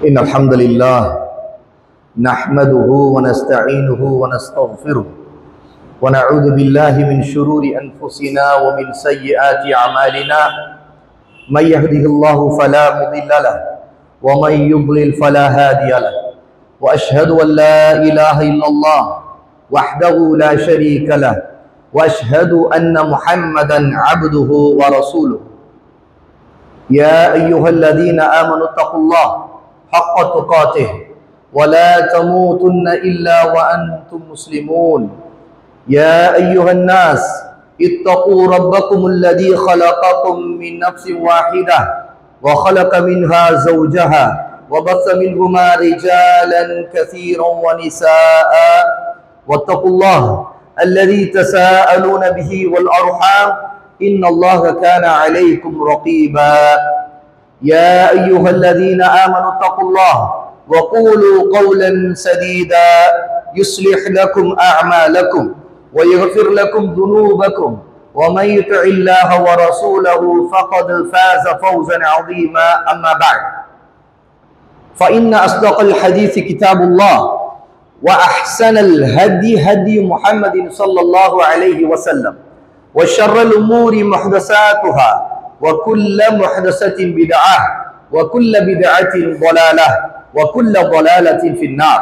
إن الحمد لله نحمده ونستعينه ونستغفره ونعوذ بالله من شرور أنفسنا ومن سيئات أعمالنا من يهده الله فلا مضل له ومن يضلل فلا هادي له وأشهد أن لا إله إلا الله وحده لا شريك له وأشهد أن محمدا عبده ورسوله يا أيها الذين آمنوا اتقوا الله حق تقاته ولا تموتن إلا وأنتم مسلمون يا أيها الناس اتقوا ربكم الذي خلقكم من نفس واحدة وخلق منها زوجها وبث منهما رجالا كثيرا ونساء واتقوا الله الذي تساءلون به والأرحام إن الله كان عليكم رقيبا يا أيها الذين آمنوا اتقوا الله وقولوا قولا سديدا يصلح لكم أعمالكم ويغفر لكم ذنوبكم ومن يطع الله ورسوله فقد فاز فوزا عظيما أما بعد فإن أصدق الحديث كتاب الله وأحسن الهدي هدي محمد صلى الله عليه وسلم وشر الأمور محدثاتها وكل محدثة بدعة وكل بدعة ضلالة وكل ضلالة في النار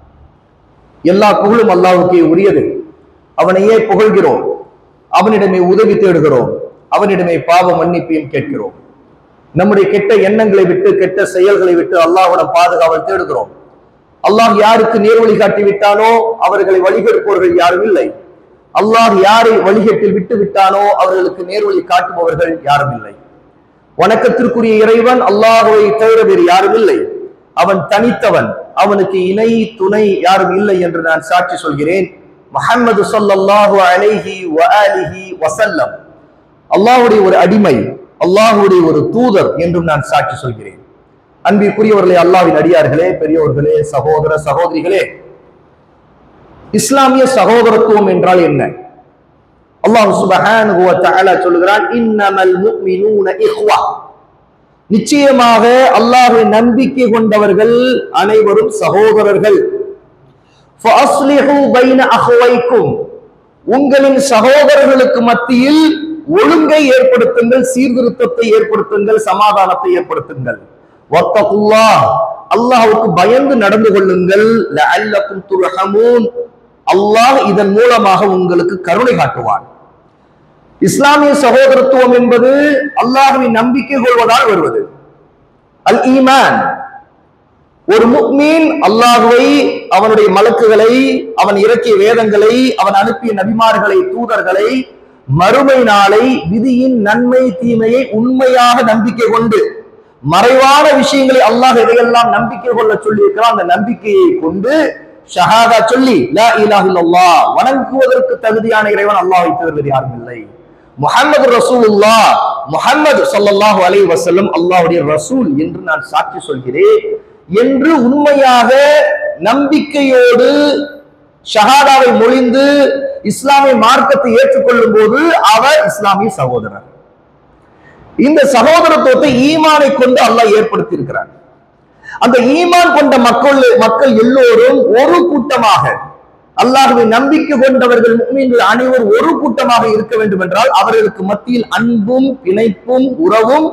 எல்லா புகழும் அல்லாஹ்வுக்கே உரியது அவனையே புகழ்கிறோம் அவனிடமே உதவி தேடுகிறோம் அவனிடமே பாவ மன்னிப்பையும் கேட்கிறோம் நம்முடைய கெட்ட எண்ணங்களை விட்டு கெட்ட செயல்களை விட்டு அல்லாஹ்விடம் பாதுகாவல் தேடுகிறோம் அல்லாஹ் யாருக்கு நேர்வழி காட்டி விட்டானோ அவர்களை வழிகெடுப்பவர்கள் யாரும் இல்லை அல்லாஹ் யாரை வழிகேட்டில் விட்டு விட்டானோ அவர்களுக்கு நேர்வழி காட்டுபவர்கள் யாரும் இல்லை வணக்கத்திற்குரிய இறைவன் அல்லாஹுவை தவிர வேறு யாரும் இல்லை அவன் தனித்தவன் அவனுக்கு இணை துணை யாரும் இல்லை என்று நான் சாட்சி சொல்கிறேன் முஹம்மது ஸல்லல்லாஹு அலைஹி வஆலிஹி வஸல்லம் அல்லாஹ்வுடைய ஒரு அடிமை அல்லாஹ்வுடைய ஒரு தூதர் என்றும் நான் சாட்சி சொல்கிறேன் அன்பிற்குரியவர்களே அல்லாஹ்வின் அடியார்களே பெரியோர்களே சகோதர சகோதரிகளே இஸ்லாமிய சகோதரத்துவம் என்றால் என்ன அல்லாஹ் சுபஹானஹு வ தஆலா சொல்கிறான் இன்னமல் முஃமினூன இஹ்வா நிச்சயமாக அல்லாஹ்வை நம்பிக்கை கொண்டவர்கள் அனைவரும் சகோதரர்கள் ஃபஅஸ்லிஹு பைன அஹ்வைக்கும் உங்களின் சகோதரர்களுக்கு மத்தியில் ஒழுங்கை ஏற்படுத்துங்கள் சீர்திருத்தத்தை ஏற்படுத்துங்கள் சமாதானத்தை ஏற்படுத்துங்கள் வத்தகுல்லாஹ் அல்லாஹ்வுக்கு பயந்து நடந்து கொள்ளுங்கள் லஅல்லக்கும் துர்ஹமூன் அல்லாஹ் இதன் மூலமாக உங்களுக்கு கருணை காட்டுவான் இஸ்லாமிய சகோதரத்துவம் என்பது அல்லாஹுவின் நம்பிக்கை கொள்வதால் வருவது அல் ஈமான் ஒரு முக்மீன் அல்லாஹுவை அவனுடைய மலக்குகளை அவன் இறக்கிய வேதங்களை அவன் அனுப்பிய நபிமார்களை தூதர்களை மறுமை நாளை விதியின் நன்மை தீமையை உண்மையாக நம்பிக்கை கொண்டு மறைவான விஷயங்களை அல்லாஹ் எதையெல்லாம் நம்பிக்கை கொள்ள சொல்லியிருக்கிறான் அந்த நம்பிக்கையை கொண்டு ஷஹாதா சொல்லி லா இலாஹ இல்லல்லாஹ் வணங்குவதற்கு தகுதியான இறைவன் அல்லாஹ்வை தவிர யாரும் இல்லை முஹம்மது ரசூலுல்லா முஹம்மது ஸல்லல்லாஹு அலைஹி வஸல்லம் அல்லாஹ்வுடைய ரசூல் என்று நான் சாட்சி சொல்கிறேன் என்று உண்மையாக நம்பிக்கையோடு ஷஹாதாவை மொழிந்து இஸ்லாமிய மார்க்கத்தை ஏற்றுக்கொள்ளும் போது அவர் இஸ்லாமிய சகோதரர் இந்த சகோதரத்துவத்தை ஈமானை கொண்டு அல்லாஹ் ஏற்படுத்தி இருக்கிறார் அந்த ஈமான் கொண்ட மக்கள் மக்கள் எல்லோரும் ஒரு கூட்டமாக அல்லாஹுவை நம்பிக்கை கொண்டவர்கள் முக்மீன்கள் அனைவரும் ஒரு கூட்டமாக இருக்க வேண்டும் என்றால் அவர்களுக்கு மத்தியில் அன்பும் பிணைப்பும் உறவும்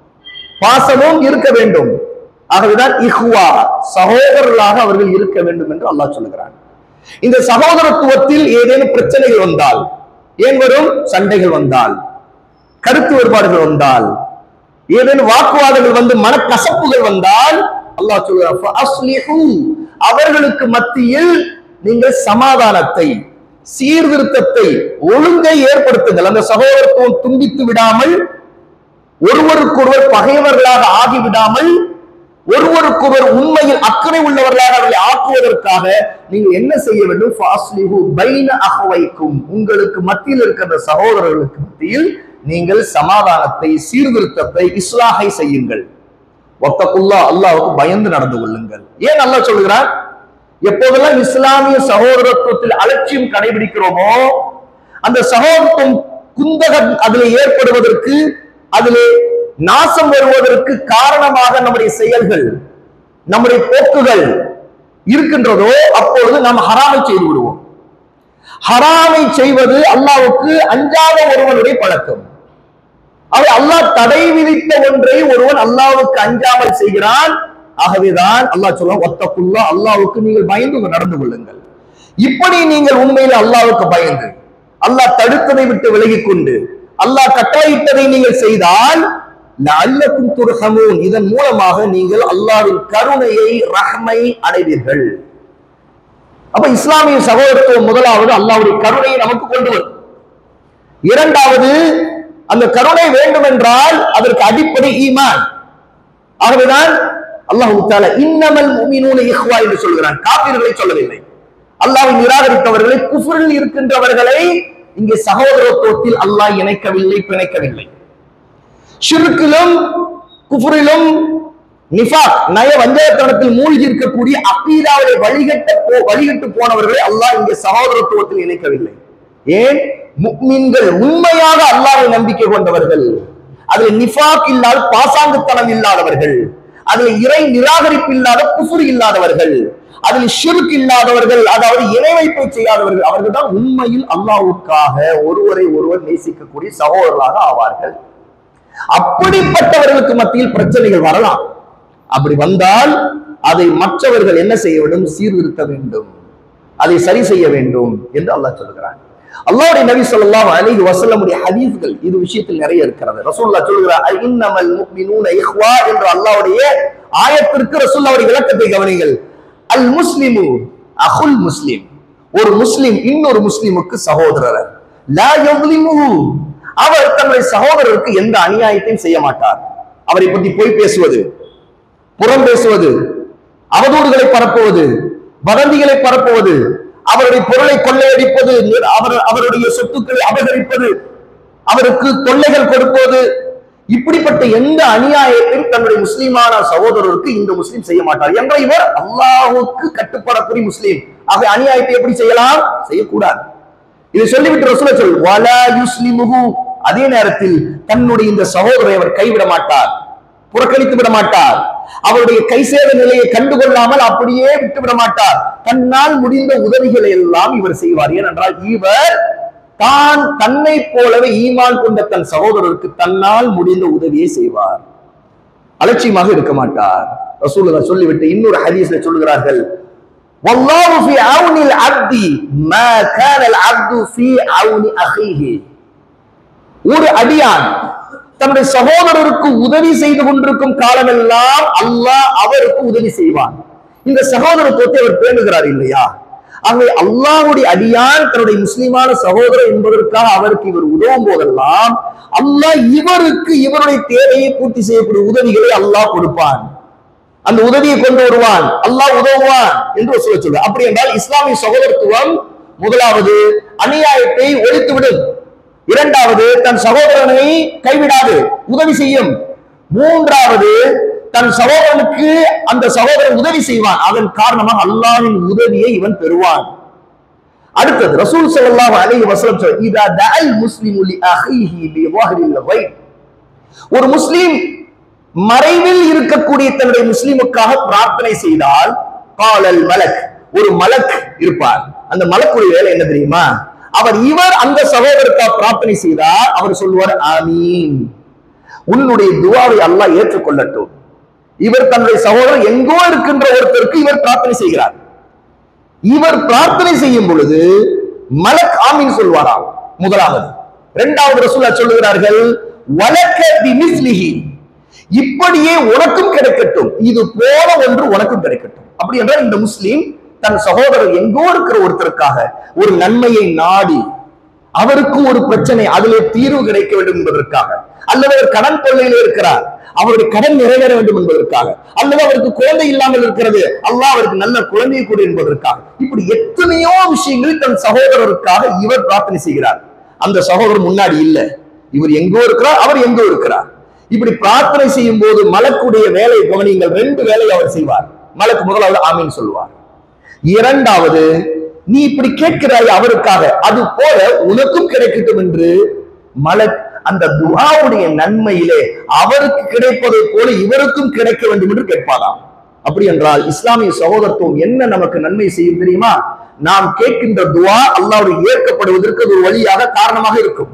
பாசமும் இருக்க வேண்டும் ஆகவேதான் இஹ்வா சகோதரர்களாக அவர்கள் இருக்க வேண்டும் என்று அல்லாஹ் சொல்லுகிறான் இந்த சகோதரத்துவத்தில் ஏதேனும் பிரச்சனைகள் வந்தால் ஏன் வரும் சண்டைகள் வந்தால் கருத்து வேறுபாடுகள் வந்தால் ஏதேனும் வாக்குவாதங்கள் வந்து மனக்கசப்புகள் வந்தால் அல்லாஹ் சொல்கிறார் அவர்களுக்கு மத்தியில் நீங்கள் சமாதானத்தை சீர்திருத்தத்தை ஒழுங்கை ஏற்படுத்துங்கள் அந்த சகோதரத்துவம் துண்டித்து விடாமல் ஒருவருக்கொருவர் பகைவர்களாக ஆகிவிடாமல் ஒருவருக்கொருவர் உண்மையில் அக்கறை உள்ளவர்களாக அவர்களை ஆக்குவதற்காக நீங்கள் என்ன செய்ய வேண்டும் ஃபாஸ்லிஹு பைன அகவைக்கும் உங்களுக்கு மத்தியில் இருக்கிற சகோதரர்களுக்கு மத்தியில் நீங்கள் சமாதானத்தை சீர்திருத்தத்தை இஸ்லாகை செய்யுங்கள் ஒத்தக்குல்லா அல்லாவுக்கு பயந்து நடந்து கொள்ளுங்கள் ஏன் அல்லாஹ் சொல்கிறார் எப்போதெல்லாம் இஸ்லாமிய சகோதரத்துவத்தில் அலட்சியம் கடைபிடிக்கிறோமோ அந்த சகோதரத்துவம் குந்தகம் அதில் ஏற்படுவதற்கு அதிலே நாசம் வருவதற்கு காரணமாக நம்முடைய செயல்கள் நம்முடைய போக்குகள் இருக்கின்றதோ அப்பொழுது நாம் ஹராமை செய்து விடுவோம் ஹராமை செய்வது அல்லாவுக்கு அஞ்சாத ஒருவனுடைய பழக்கம் அவை அல்லாஹ் தடை விதித்த ஒன்றை ஒருவன் அல்லாவுக்கு அஞ்சாமல் செய்கிறான் ஆகவேதான் அல்லாஹ் சொல்லுவான் ஒத்தக்குள்ளா அல்லாவுக்கு நீங்கள் பயந்து நடந்து கொள்ளுங்கள் இப்படி நீங்கள் உண்மையில் அல்லாவுக்கு பயந்து அல்லாஹ் தடுத்ததை விட்டு விலகிக் கொண்டு அல்லாஹ் கட்டளையிட்டதை நீங்கள் செய்தால் அல்லக்கும் துர்ஹமூன் இதன் மூலமாக நீங்கள் அல்லாஹ்வின் கருணையை ரஹ்மை அடைவீர்கள் அப்ப இஸ்லாமிய சகோதரத்துவம் முதலாவது அல்லாஹ்வுடைய கருணையை நமக்கு கொண்டு வரும் இரண்டாவது அந்த கருணை வேண்டும் என்றால் அதற்கு அடிப்படை ஈமான் ஆகவேதான் அல்லாஹ் தால இன்னமல் முமினூன இஹ்வா என்று சொல்கிறான் காப்பீர்களை சொல்லவில்லை அல்லாஹ்வை நிராகரித்தவர்களை குஃபரில் இருக்கின்றவர்களை இங்கே சகோதரத்துவத்தில் அல்லாஹ் இணைக்கவில்லை பிணைக்கவில்லை ஷிர்கிலும் குஃபரிலும் நிஃபாக் நய வஞ்சகத்தனத்தில் மூழ்கி இருக்கக்கூடிய அக்கீதாவை வழிகட்ட போ- வழிகட்டு போனவர்களை அல்லாஹ் இங்கே சகோதரத்துவத்தில் இணைக்கவில்லை ஏன் முக்மின்கள் உண்மையாக அல்லாஹ்வை நம்பிக்கை கொண்டவர்கள் அதில் நிஃபாக் இல்லாத பாசாங்குத்தனம் இல்லாதவர்கள் அதில் இறை நிராகரிப்பு இல்லாத குஃபுர் இல்லாதவர்கள் அதில் ஷிர்க் இல்லாதவர்கள் அதாவது இணை வைப்பை செய்யாதவர்கள் அவர்கள் தான் உண்மையில் அல்லாஹ்வுக்காக ஒருவரை ஒருவர் நேசிக்கக்கூடிய சகோதரர்களாக ஆவார்கள் அப்படிப்பட்டவர்களுக்கு மத்தியில் பிரச்சனைகள் வரலாம் அப்படி வந்தால் அதை மற்றவர்கள் என்ன செய்ய வேண்டும் சீர்திருத்த வேண்டும் அதை சரி செய்ய வேண்டும் என்று அல்லாஹ் சொல்கிறான் அல்லாஹ்வுடைய நபி ஸல்லல்லாஹு அலைஹி வஸல்லமுடைய ஹதீஸ்கள் இது விஷயத்தில் நிறைய இருக்கிறது ரசூலுல்லாஹ் சொல்கிறார் "அ இன்னமல் முஃமினூன இஹ்வா என்ற அல்லாஹ்வுடைய ஆயத்திற்கு ரசூலுல்லாஹ்வுடைய விளக்கத்தை கவனிங்கள் அல் முஸ்லிமு அஹுல் முஸ்லிம் ஒரு முஸ்லிம் இன்னொரு முஸ்லிமுக்கு சகோதரர் லா யظ்லிமுஹு அவர் தன்னுடைய சகோதரருக்கு எந்த அநியாயத்தையும் செய்ய மாட்டார் அவரை பற்றி பொய் பேசுவது புறம் பேசுவது அவதூறுகளை பரப்புவது வதந்திகளை பரப்புவது அவருடைய பொருளை கொள்ளையடிப்பது அவர் அவருடைய சொத்துக்களை அபகரிப்பது அவருக்கு தொல்லைகள் கொடுப்பது இப்படிப்பட்ட எந்த அநியாயத்தையும் தன்னுடைய முஸ்லிமான சகோதரருக்கு இந்த முஸ்லிம் செய்ய மாட்டார் என்ற இவர் அல்லாஹ்வுக்கு கட்டுப்படக்கூடிய முஸ்லிம் ஆக அநியாயத்தை எப்படி செய்யலாம் செய்யக்கூடாது இதை சொல்லிவிட்டு ரசூல சொல் வலா யுஸ்லிமுஹு அதே நேரத்தில் தன்னுடைய இந்த சகோதரை அவர் கைவிட மாட்டார் புறக்கணித்து விட மாட்டார் அவருடைய கைசேத நிலையை கண்டுகொள்ளாமல் அப்படியே விட்டு விட மாட்டார் தன்னால் முடிந்த உதவிகளை எல்லாம் இவர் செய்வார் ஏனென்றால் இவர் தான் தன்னை போலவே ஈமான் கொண்ட தன் சகோதரருக்கு தன்னால் முடிந்த உதவியை செய்வார் அலட்சியமாக இருக்க மாட்டார் ரசூலுல்லாஹ் சொல்லிவிட்டு இன்னொரு ஹதீஸ்ல சொல்லுகிறார்கள் والله في عون العبد ما كان العبد في عون اخيه ஒரு அடியான் தன்னுடைய சகோதரருக்கு உதவி செய்து கொண்டிருக்கும் காலமெல்லாம் அல்லாஹ் அவருக்கு உதவி செய்வான் இந்த சகோதரத்துவத்தை அவர் பேணுகிறார் இல்லையா ஆகவே அல்லாஹ்வுடைய அடியான் தன்னுடைய முஸ்லிமான சகோதரர் என்பதற்காக அவருக்கு இவர் உதவும் போதெல்லாம் அல்லாஹ் இவருக்கு இவருடைய தேவையை பூர்த்தி செய்யக்கூடிய உதவிகளை அல்லாஹ் கொடுப்பான் அந்த உதவியை கொண்டு வருவான் அல்லாஹ் உதவுவான் என்று சொல்ல சொல்ல அப்படி என்றால் இஸ்லாமிய சகோதரத்துவம் முதலாவது அநியாயத்தை ஒழித்துவிடும் இரண்டாவது தன் சகோதரனை கைவிடாது உதவி செய்யும் மூன்றாவது தன் சகோதரனுக்கு அந்த சகோதரன் உதவி செய்வான் அதன் காரணமாக அல்லாஹ்வின் உதவியை இவன் பெறுவான் அடுத்தது ரசூல் ஸல்லல்லாஹு அலைஹி வஸல்லம் சொல் இதா தஅல் முஸ்லிமு லி அஹீஹி பி வஹ்ரில் கைப் ஒரு முஸ்லிம் மறைவில் இருக்கக்கூடிய தன்னுடைய முஸ்லிமுக்காக பிரார்த்தனை செய்தால் காலல் மலக் ஒரு மலக் இருப்பார் அந்த மலக்குடைய வேலை என்ன தெரியுமா அவர் இவர் அந்த சகோதரருக்காக பிரார்த்தனை செய்தால் அவர் சொல்லுவார் ஆமீன் உன்னுடைய துவாவை அல்லாஹ் ஏற்றுக்கொள்ளட்டும் இவர் தன்னுடைய சகோதரர் எங்கோ இருக்கின்ற ஒருத்தருக்கு இவர் பிரார்த்தனை செய்கிறார் இவர் பிரார்த்தனை செய்யும் பொழுது மலக் ஆமீன் சொல்வாராம் முதலாவது இரண்டாவது ரசூலா சொல்லுகிறார்கள் வலக்க பிமிஸ்லிஹி இப்படியே உனக்கும் கிடைக்கட்டும் இது போல ஒன்று உனக்கும் கிடைக்கட்டும் அப்படி என்றால் இந்த முஸ்லிம் தன் சகோதரர் எங்கோ இருக்கிற ஒருத்தருக்காக ஒரு நன்மையை நாடி அவருக்கும் ஒரு பிரச்சனை அதிலே தீர்வு கிடைக்க வேண்டும் என்பதற்காக அல்லது அவர் கடன் தொல்லையில இருக்கிறார் அவருடைய கடன் நிறைவேற வேண்டும் என்பதற்காக அல்லது அவருக்கு குழந்தை இல்லாமல் இருக்கிறது அல்லாஹ் அவருக்கு நல்ல குழந்தையை கொடு என்பதற்காக இப்படி எத்தனையோ விஷயங்கள் தன் சகோதரருக்காக இவர் பிரார்த்தனை செய்கிறார் அந்த சகோதரர் முன்னாடி இல்ல இவர் எங்கோ இருக்கிறார் அவர் எங்கோ இருக்கிறார் இப்படி பிரார்த்தனை செய்யும் போது மலக்குடைய வேலை கவனிங்கள் ரெண்டு வேலையை அவர் செய்வார் மலக்கு முதலாவது ஆமீன் சொல்லுவார் இரண்டாவது நீ இப்படி கேட்கிறாய் அவருக்காக அது போல உனக்கும் கிடைக்கட்டும் என்று மலக் அந்த துஆவுடைய நன்மையிலே அவருக்கு கிடைப்பதை போல இவருக்கும் கிடைக்க வேண்டும் என்று கேட்பாராம் அப்படி என்றால் இஸ்லாமிய சகோதரத்துவம் என்ன நமக்கு நன்மை செய்யும் தெரியுமா நாம் கேட்கின்ற துவா அல்லாஹ்வுடைய ஏற்கப்படுவதற்கு அது ஒரு வழியாக காரணமாக இருக்கும்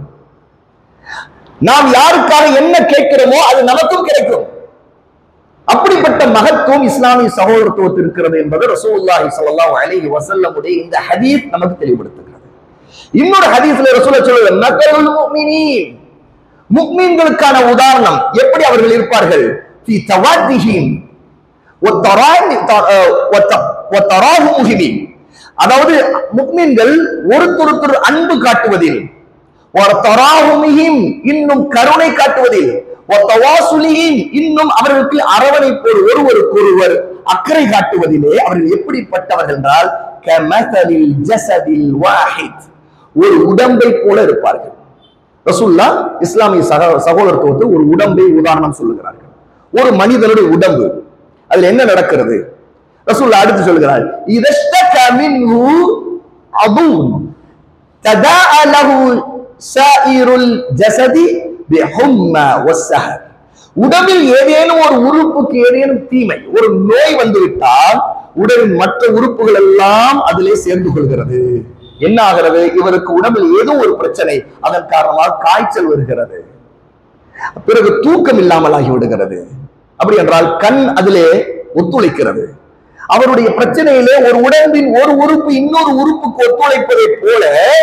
நாம் யாருக்காக என்ன கேட்கிறோமோ அது நமக்கும் கிடைக்கும் அப்படிப்பட்ட மகத்துவம் இஸ்லாமிய சகோதரத்துவத்தில் இருக்கிறது என்பது ரசூலுல்லாஹி ஸல்லல்லாஹு அலைஹி வஸல்லமுடைய இந்த ஹதீஸ் நமக்கு தெளிவுபடுத்துகிறது இன்னொரு ஹதீஸ்ல ரசூல சொல்லுவாங்க மக்களுல் முஃமினீன் முக்மீன்களுக்கான உதாரணம் எப்படி அவர்கள் இருப்பார்கள் ஃபி தவாத்திஹிம் வத்தராமி வத்தராஹுமுஹிம் அதாவது முக்மீன்கள் ஒருத்தொருத்தர் அன்பு காட்டுவதில் வத்தராஹுமிஹிம் இன்னும் கருணை காட்டுவதில் வத்தவாசுலிஹிம் இன்னும் அவர்களுக்கு அரவணைப்போடு ஒருவருக்கொருவர் அக்கறை காட்டுவதிலே அவர்கள் எப்படிப்பட்டவர்கள் என்றால் கமதலில் ஜஸதில் வாஹித் ஒரு உடம்பை போல இருப்பார்கள் ரசூல்லா இஸ்லாமிய சக சகோதரத்துவத்தை ஒரு உடம்பை உதாரணம் சொல்லுகிறார்கள் ஒரு மனிதனுடைய உடம்பு அதுல என்ன நடக்கிறது ரசூல்லா அடுத்து சொல்கிறார் இதஷ்டக மின்ஹு அதுன் ததாஅ லஹு சாயிருல் ஜஸதி பிஹும்மா வஸ்ஸஹர் உடம்பில் ஏதேனும் ஒரு உறுப்புக்கு ஏதேனும் தீமை ஒரு நோய் வந்துவிட்டால் உடலின் மற்ற உறுப்புகள் எல்லாம் அதிலே சேர்ந்து கொள்கிறது என்ன ஆகிறது இவருக்கு உடம்பில் ஏதோ ஒரு பிரச்சனை அதன் காரணமாக காய்ச்சல் வருகிறது பிறகு தூக்கம் இல்லாமல் ஆகி விடுகிறது அப்படி என்றால் கண் அதிலே ஒத்துழைக்கிறது அவருடைய பிரச்சனையிலே ஒரு உடம்பின் ஒரு உறுப்பு இன்னொரு உறுப்புக்கு ஒத்துழைப்பதை போல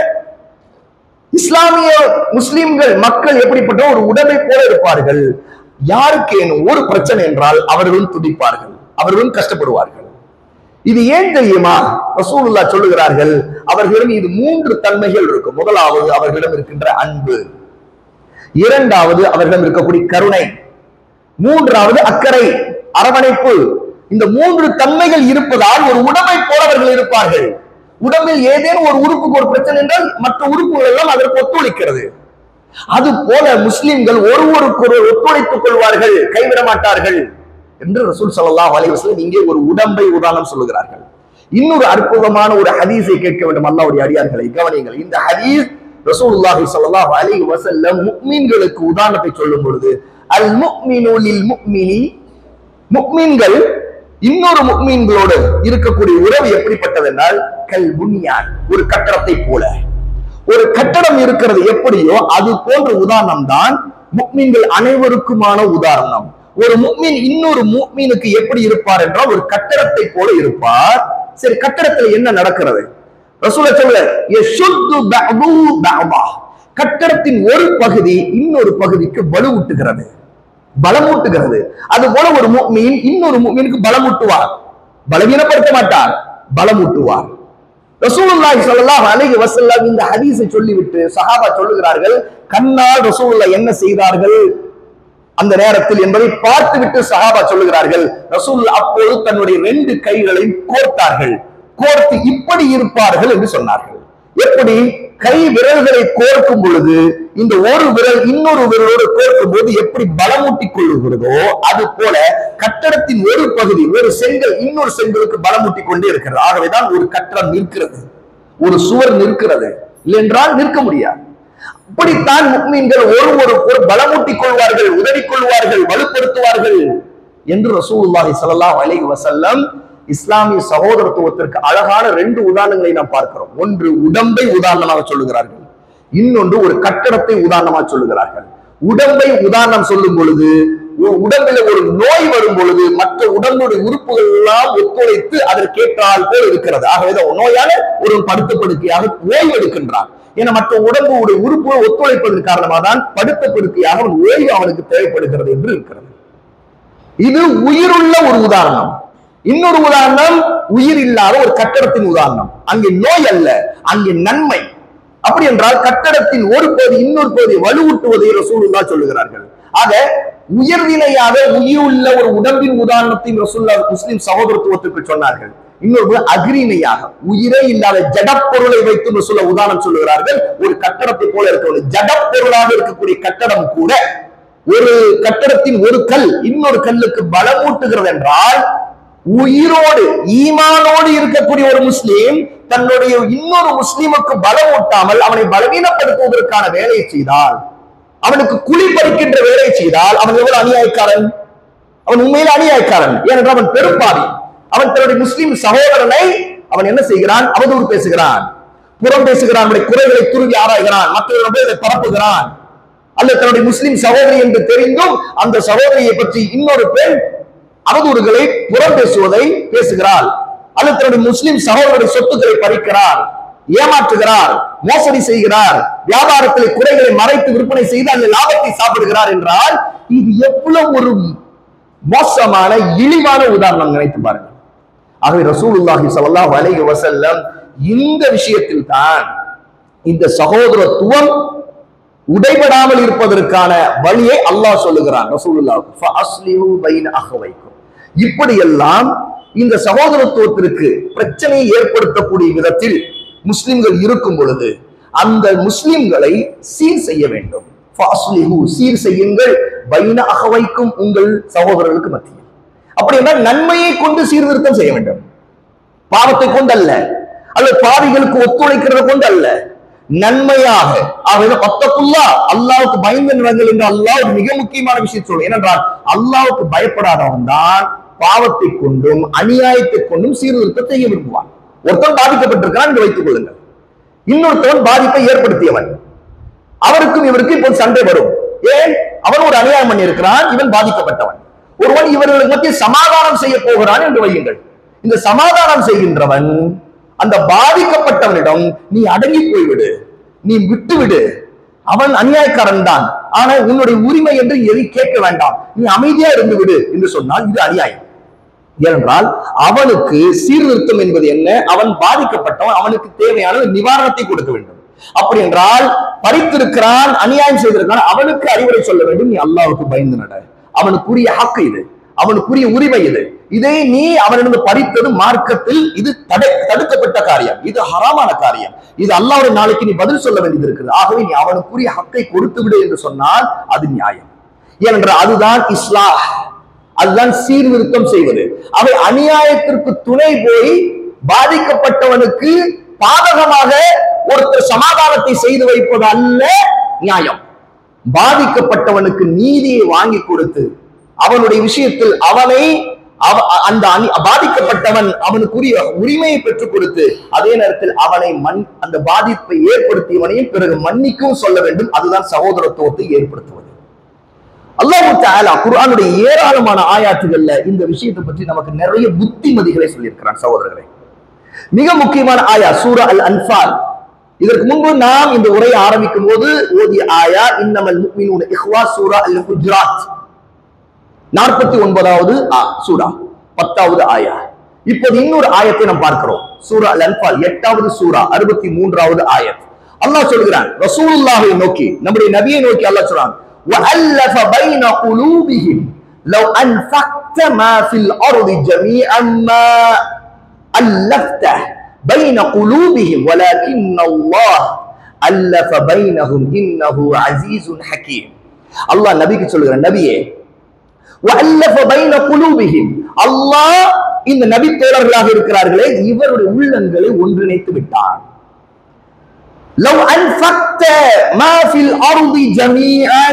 இஸ்லாமிய முஸ்லிம்கள் மக்கள் எப்படிப்பட்ட ஒரு உடம்பை போல இருப்பார்கள் யாருக்கேனும் ஒரு பிரச்சனை என்றால் அவர்களும் துடிப்பார்கள் அவர்களும் கஷ்டப்படுவார்கள் இது ஏன் தெரியுமா ரசூலுல்லா சொல்லுகிறார்கள் அவர்களிடம் இது மூன்று தன்மைகள் இருக்கும் முதலாவது அவர்களிடம் இருக்கின்ற அன்பு இரண்டாவது அவர்களிடம் இருக்கக்கூடிய கருணை மூன்றாவது அக்கறை அரவணைப்பு இந்த மூன்று தன்மைகள் இருப்பதால் ஒரு உடம்பை போலவர்கள் இருப்பார்கள் உடம்பில் ஏதேனும் ஒரு உறுப்புக்கு ஒரு பிரச்சனை என்றால் மற்ற உறுப்புகள் எல்லாம் அதற்கு ஒத்துழைக்கிறது அது போல முஸ்லிம்கள் ஒருவருக்கொருவர் ஒத்துழைத்துக் கொள்வார்கள் கைவிட மாட்டார்கள் என்று ரசூல் ஸல்லல்லாஹு அலைஹி வஸல்லம் இங்கே ஒரு உடம்பை உதாரணம் சொல்லுகிறார்கள் இன்னொரு அற்புதமான ஒரு ஹதீஸை கேட்க வேண்டும் அல்லாஹ்வுடைய அடியார்களை கவனியுங்கள் இந்த ஹதீஸ் ரசூலுல்லாஹி ஸல்லல்லாஹு அலைஹி வஸல்லம் முஃமின்களுக்கு உதாரணத்தை சொல்லும் பொழுது அல் முஃமினு லில் முஃமினி முஃமின்கள் இன்னொரு முஃமின்களோடு இருக்கக்கூடிய உறவு எப்படிப்பட்டது என்றால் கல் புன்யான் ஒரு கட்டடத்தை போல ஒரு கட்டடம் இருக்கிறது எப்படியோ அது போன்ற உதாரணம் தான் முக்மீன்கள் அனைவருக்குமான உதாரணம் ஒரு முக்மீன் இன்னொரு முக்மீனுக்கு எப்படி இருப்பார் என்றால் ஒரு கட்டடத்தை போல இருப்பார் சரி கட்டடத்துல என்ன நடக்கிறது ரசூல சொல்ல யஷுத்து பஅதுஹு பஅதா. கட்டடத்தின் ஒரு பகுதி இன்னொரு பகுதிக்கு வலுவூட்டுகிறது பலமூட்டுகிறது அது போல ஒரு முக்மீன் இன்னொரு முக்மீனுக்கு பலமூட்டுவார் பலவீனப்படுத்த மாட்டார் பலமூட்டுவார் ரசூலுல்லாஹி ஸல்லல்லாஹு அலைஹி வஸல்லம் இந்த ஹதீஸை சொல்லிவிட்டு சஹாபா சொல்லுகிறார்கள் கண்ணால் ரசூலுல்லாஹ் என்ன செய்தார்கள் அந்த நேரத்தில் என்பதை பார்த்துவிட்டு சஹாபா சொல்லுகிறார்கள் ரசூல் அப்போது தன்னுடைய ரெண்டு கைகளையும் கோர்த்தார்கள் கோர்த்து இப்படி இருப்பார்கள் என்று சொன்னார்கள் எப்படி கை விரல்களை கோர்க்கும் பொழுது இந்த ஒரு விரல் இன்னொரு விரலோடு கோர்க்கும் போது எப்படி பலமூட்டிக் கொள்ளுகிறதோ அது போல கட்டடத்தின் ஒரு பகுதி ஒரு செங்கல் இன்னொரு செங்கலுக்கு பலமூட்டிக் கொண்டே இருக்கிறது ஆகவேதான் ஒரு கட்டடம் நிற்கிறது ஒரு சுவர் நிற்கிறது இல்லென்றால் நிற்க முடியாது அப்படித்தான் முக்மீன்கள் ஒருவருக்கு ஒரு பலமூட்டிக் கொள்வார்கள் உதவி கொள்வார்கள் வலுப்படுத்துவார்கள் என்று ரசூலுல்லாஹி ஸல்லல்லாஹு அலைஹி வஸல்லம் இஸ்லாமிய சகோதரத்துவத்திற்கு அழகான ரெண்டு உதாரணங்களை நாம் பார்க்கிறோம் ஒன்று உடம்பை உதாரணமாக சொல்லுகிறார்கள் இன்னொன்று ஒரு கட்டடத்தை உதாரணமாக சொல்லுகிறார்கள் உடம்பை உதாரணம் சொல்லும் பொழுது ஒரு உடம்பில் ஒரு நோய் வரும் பொழுது மற்ற உடம்புடைய உறுப்புகள் எல்லாம் ஒத்துழைத்து அதற்கேற்றால் போல் இருக்கிறது ஆகவே தான் நோயால ஒரு படுத்த படுக்கையாக ஓய்வு எடுக்கின்றான் ஏன்னா மற்ற உடம்புடைய உறுப்புகள் ஒத்துழைப்பதன் காரணமாக தான் படுத்த படுக்கையாக அவன் ஓய்வு அவனுக்கு தேவைப்படுகிறது என்று இருக்கிறது இது உயிருள்ள ஒரு உதாரணம் இன்னொரு உதாரணம் உயிர் இல்லாத ஒரு கட்டடத்தின் உதாரணம் அங்கே நோய் அல்ல அங்கே நன்மை அப்படி என்றால் கட்டடத்தின் ஒரு பகுதி இன்னொரு பகுதி வலுவூட்டுவதை ரசூலுல்லா சொல்லுகிறார்கள் ஆக உயர்நிலையாக உயிருள்ள ஒரு உடம்பின் உதாரணத்தையும் ரசூல்லா முஸ்லிம் சகோதரத்துவத்திற்கு சொன்னார்கள் இன்னொரு அகிரிணையாக உயிரே இல்லாத ஜடப்பொருளை வைத்து ரசூல்லா உதாரணம் சொல்லுகிறார்கள் ஒரு கட்டடத்தை போல இருக்க ஜடப்பொருளாக இருக்கக்கூடிய கட்டடம் கூட ஒரு கட்டடத்தின் ஒரு கல் இன்னொரு கல்லுக்கு பலமூட்டுகிறது என்றால் உயிரோடு ஈமானோடு இருக்கக்கூடிய ஒரு முஸ்லீம் தன்னுடைய இன்னொரு முஸ்லீமுக்கு பலமூட்டாமல் அவனை பலவீனப்படுத்துவதற்கான வேலையை செய்தால் அவனுக்கு குழி பறிக்கின்ற வேலையை செய்தால் அவன் எவ்வளவு அநியாயக்காரன் அவன் உண்மையில அநியாயக்காரன் ஏனென்றால் அவன் பெரும்பாவி அவன் தன்னுடைய முஸ்லிம் சகோதரனை அவன் என்ன செய்கிறான் அவதூறு பேசுகிறான் புறம் பேசுகிறான் அவனுடைய குறைகளை துருவி ஆராய்கிறான் மற்றவர்களுடைய இதை பரப்புகிறான் அல்லது தன்னுடைய முஸ்லிம் சகோதரி என்று தெரிந்தும் அந்த சகோதரியை பற்றி இன்னொரு பெண் அவதூறுகளை புறம் பேசுவதை பேசுகிறாள் அல்லது தன்னுடைய முஸ்லிம் சகோதரருடைய சொத்துக்களை பறிக்கிறார் ஏமாற்றுகிறார் மோசடி செய்கிறார் வியாபாரத்தில் குறைகளை மறைத்து விற்பனை செய்து அந்த லாபத்தை சாப்பிடுகிறார் என்றால் இது எவ்வளவு ஒரு மோசமான இழிவான உதாரணம் நினைத்து பாருங்கள் ஆகவே ரசூலுல்லாஹி ஸல்லல்லாஹு அலைஹி வஸல்லம் இந்த விஷயத்தில் தான் இந்த சகோதரத்துவம் உடைபடாமல் இருப்பதற்கான வழியை அல்லாஹ் சொல்லுகிறான் ரசூலுல்லாஹ் ஃபஅஸ்லிஹு பைன அஹ்வைக்கும் இப்படியெல்லாம் இந்த சகோதரத்துவத்திற்கு பிரச்சனையை ஏற்படுத்தக்கூடிய விதத்தில் முஸ்லிம்கள் இருக்கும் பொழுது அந்த முஸ்லிம்களை சீர் செய்ய வேண்டும் ஃபஅஸ்லிஹு சீர் செய்யுங்கள் பைன அஹ்வைக்கும் உங்கள் சகோதரர்களுக்கு மத்தியில் அப்படி என்றால் நன்மையை கொண்டு சீர்திருத்தம் செய்ய வேண்டும் பாவத்தை கொண்டு அல்ல அல்லது பாவிகளுக்கு ஒத்துழைக்கிறத கொண்டு அல்ல நன்மையாக ஆகவே பத்தக்குள்ளா அல்லாவுக்கு பயந்து நிலங்கள் என்று அல்லாஹ் ஒரு மிக முக்கியமான விஷயம் சொல்லும் ஏனென்றால் அல்லாவுக்கு பயப்படாதவன் தான் பாவத்தை கொண்டும் அநியாயத்தை கொண்டும் சீர்திருத்தம் செய்ய விரும்புவான் ஒருத்தன் பாதிக்கப்பட்டிருக்கான் என்று வைத்துக் கொள்ளுங்கள் இன்னொருத்தவன் பாதிப்பை ஏற்படுத்தியவன் அவருக்கும் இவருக்கும் இப்போ சண்டை வரும் ஏன் அவன் ஒரு அநியாயம் பண்ணி இருக்கிறான் இவன் பாதிக்கப்பட்டவன் ஒருவன் இவர்களுக்கு மத்திய சமாதானம் செய்ய போகிறான் என்று வையுங்கள் இந்த சமாதானம் செய்கின்றவன் அந்த பாதிக்கப்பட்டவனிடம் நீ அடங்கி போய்விடு நீ விட்டு விடு அவன் அநியாயக்காரன் தான் ஆனா உன்னுடைய உரிமை என்று எதை கேட்க வேண்டாம் நீ அமைதியா இருந்து விடு என்று சொன்னால் இது அநியாயம் ஏனென்றால் அவனுக்கு சீர்திருத்தம் என்பது என்ன அவன் பாதிக்கப்பட்டவன் அவனுக்கு தேவையான நிவாரணத்தை கொடுக்க வேண்டும் அப்படி என்றால் பறித்திருக்கிறான் அநியாயம் செய்திருக்கிறான் அவனுக்கு அறிவுரை சொல்ல வேண்டும் நீ அல்லாவுக்கு பயந்து நட அவனுக்குரிய ஹக்கு இது அவனுக்குரிய உரிமை இது இதை நீ அவனிடம் பறித்தது மார்க்கத்தில் இது தடை தடுக்கப்பட்ட காரியம் இது ஹராமான காரியம் இது அல்லாவுடைய நாளைக்கு நீ பதில் சொல்ல வேண்டியது இருக்குது ஆகவே நீ அவனுக்குரிய ஹக்கை கொடுத்து விடு என்று சொன்னால் அது நியாயம் ஏனென்றால் அதுதான் இஸ்லாஹ் அதுதான் சீர்திருத்தம் செய்வது அவை அநியாயத்திற்கு துணை போய் பாதிக்கப்பட்டவனுக்கு பாதகமாக ஒருத்தர் சமாதானத்தை செய்து வைப்பது அல்ல நியாயம் பாதிக்கப்பட்டவனுக்கு நீதியை வாங்கி கொடுத்து அவனுடைய விஷயத்தில் அவனை அவ- அந்த அணி- பாதிக்கப்பட்டவன் அவனுக்குரிய உரிமையை பெற்றுக் கொடுத்து அதே நேரத்தில் அவனை மண் அந்த பாதிப்பை ஏற்படுத்தியவனையும் பிறகு மன்னிக்கவும் சொல்ல வேண்டும் அதுதான் சகோதரத்துவத்தை ஏற்படுத்துவது அல்லாஹு தஆலா குர்ஆனுடைய ஏராளமான ஆயாத்துகள்ல இந்த விஷயத்தை பற்றி நமக்கு நிறைய புத்திமதிகளை சொல்லியிருக்கிறான் சகோதரர்களே மிக முக்கியமான ஆயா சூரா அல் அன்ஃபால் இதற்கு முன்பு நாம் இந்த உரையை ஆரம்பிக்கும் போது ஓதிய ஆயா இன்னமல் முஃமினூன இஹ்வா சூரா அல் ஹுஜ்ராத் நாற்பத்தி ஒன்பதாவது சூரா பத்தாவது ஆயா இப்போது இன்னொரு ஆயத்தை நாம் பார்க்கிறோம் சூரா அல் அன்பால் எட்டாவது சூரா அறுபத்தி மூன்றாவது ஆயத் அல்லாஹ் சொல்கிறான் ரசூலுல்லாஹை நோக்கி நம்முடைய நபியை நோக்கி அல்லாஹ் சொல்றான் وَأَلَّفَ بَيْنَ قُلُوبِهِمْ لَوْ أَنفَقْتَ مَا فِي الْأَرْضِ جَمِيعًا مَا أَلَّفْتَ بَيْنَ قُلُوبِهِمْ وَلَكِنَّ اللَّهَ أَلَّفَ بَيْنَهُمْ إِنَّهُ عَزِيزٌ حَكِيمٌ அல்லாஹ் நபிக்கு சொல்கிறான் நபியே وَأَلَّفَ بَيْنَ قُلُوبِهِمْ அல்லாஹ் இந்த நபி தோழர்களாக இருக்கிறார்களே இவருடைய உள்ளங்களை ஒன்றிணைத்து விட்டான் لو أنفقت ما في الأرض جميعا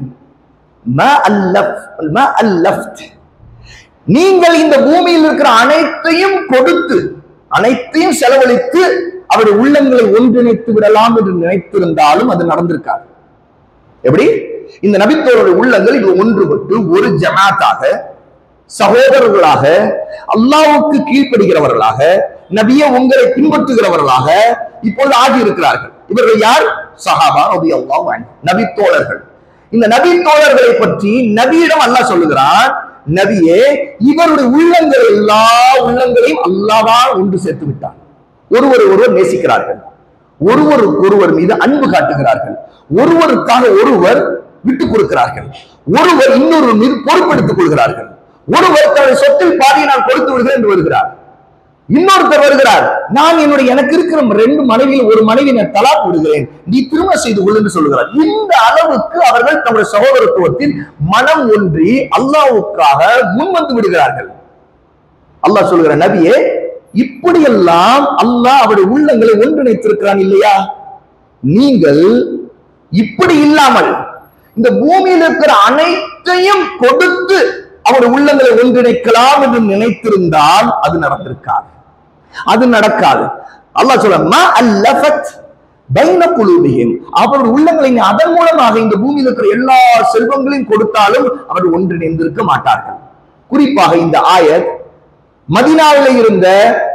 ما ألفت ما ألفت நீங்கள் இந்த பூமியில் இருக்கிற அனைத்தையும் கொடுத்து அனைத்தையும் செலவழித்து அவருடைய உள்ளங்களை ஒன்றிணைத்து விடலாம் என்று நினைத்திருந்தாலும் அது நடந்திருக்காது எப்படி இந்த நபித்தோருடைய உள்ளங்கள் இது ஒன்றுபட்டு ஒரு ஜமாத்தாக சகோதரர்களாக அல்லாவுக்கு கீழ்ப்படுகிறவர்களாக நபிய உங்களை பின்பற்றுகிறவர்களாக இப்பொழுது ஆகி இருக்கிறார்கள் இவர்கள் யார் சஹாபா ரபி அல்லாஹ் நபி தோழர்கள் இந்த நபி தோழர்களை பற்றி நபியிடம் அல்லாஹ் சொல்லுகிறான் நபியே இவருடைய உள்ளங்கள் எல்லா உள்ளங்களையும் அல்லாதான் ஒன்று சேர்த்து விட்டான் ஒருவர் ஒருவர் நேசிக்கிறார்கள் ஒருவருக்கு ஒருவர் மீது அன்பு காட்டுகிறார்கள் ஒருவருக்காக ஒருவர் விட்டுக் கொடுக்கிறார்கள் ஒருவர் இன்னொரு மீது பொறுப்பெடுத்துக் கொள்கிறார்கள் ஒருவர் தன்னுடைய சொத்தில் பாதியை நான் கொடுத்து விடுகிறேன் என்று வருகிறார் இன்னொருத்தர் வருகிறார் நான் என்னுடைய எனக்கு இருக்கிற ரெண்டு மனைவியில் ஒரு மனைவி நான் தலாக் விடுகிறேன் நீ திரும்ப செய்து கொள் என்று சொல்லுகிறார் இந்த அளவுக்கு அவர்கள் தங்களுடைய சகோதரத்துவத்தில் மனம் ஒன்றி அல்லாவுக்காக முன்வந்து விடுகிறார்கள் அல்லாஹ் சொல்லுகிற நபியே இப்படியெல்லாம் அல்லாஹ் அவருடைய உள்ளங்களை ஒன்றிணைத்திருக்கிறான் இல்லையா நீங்கள் இப்படி இல்லாமல் இந்த பூமியில் இருக்கிற அனைத்தையும் கொடுத்து அவருடைய உள்ளங்களை ஒன்றிணைக்கலாம் என்று நினைத்திருந்தால் அது நடந்திருக்காது அது நடக்காது அல்லாஹ் சொல்ல "மா அல்லஃபத் பைன குலூபிஹிம்." அவருடைய உள்ளங்களை நீ அதன் மூலமாக இந்த பூமியில் இருக்கிற எல்லா செல்வங்களையும் கொடுத்தாலும் அவர் ஒன்றிணைந்திருக்க மாட்டார்கள் குறிப்பாக இந்த ஆயத் மதினாவிலே இருந்த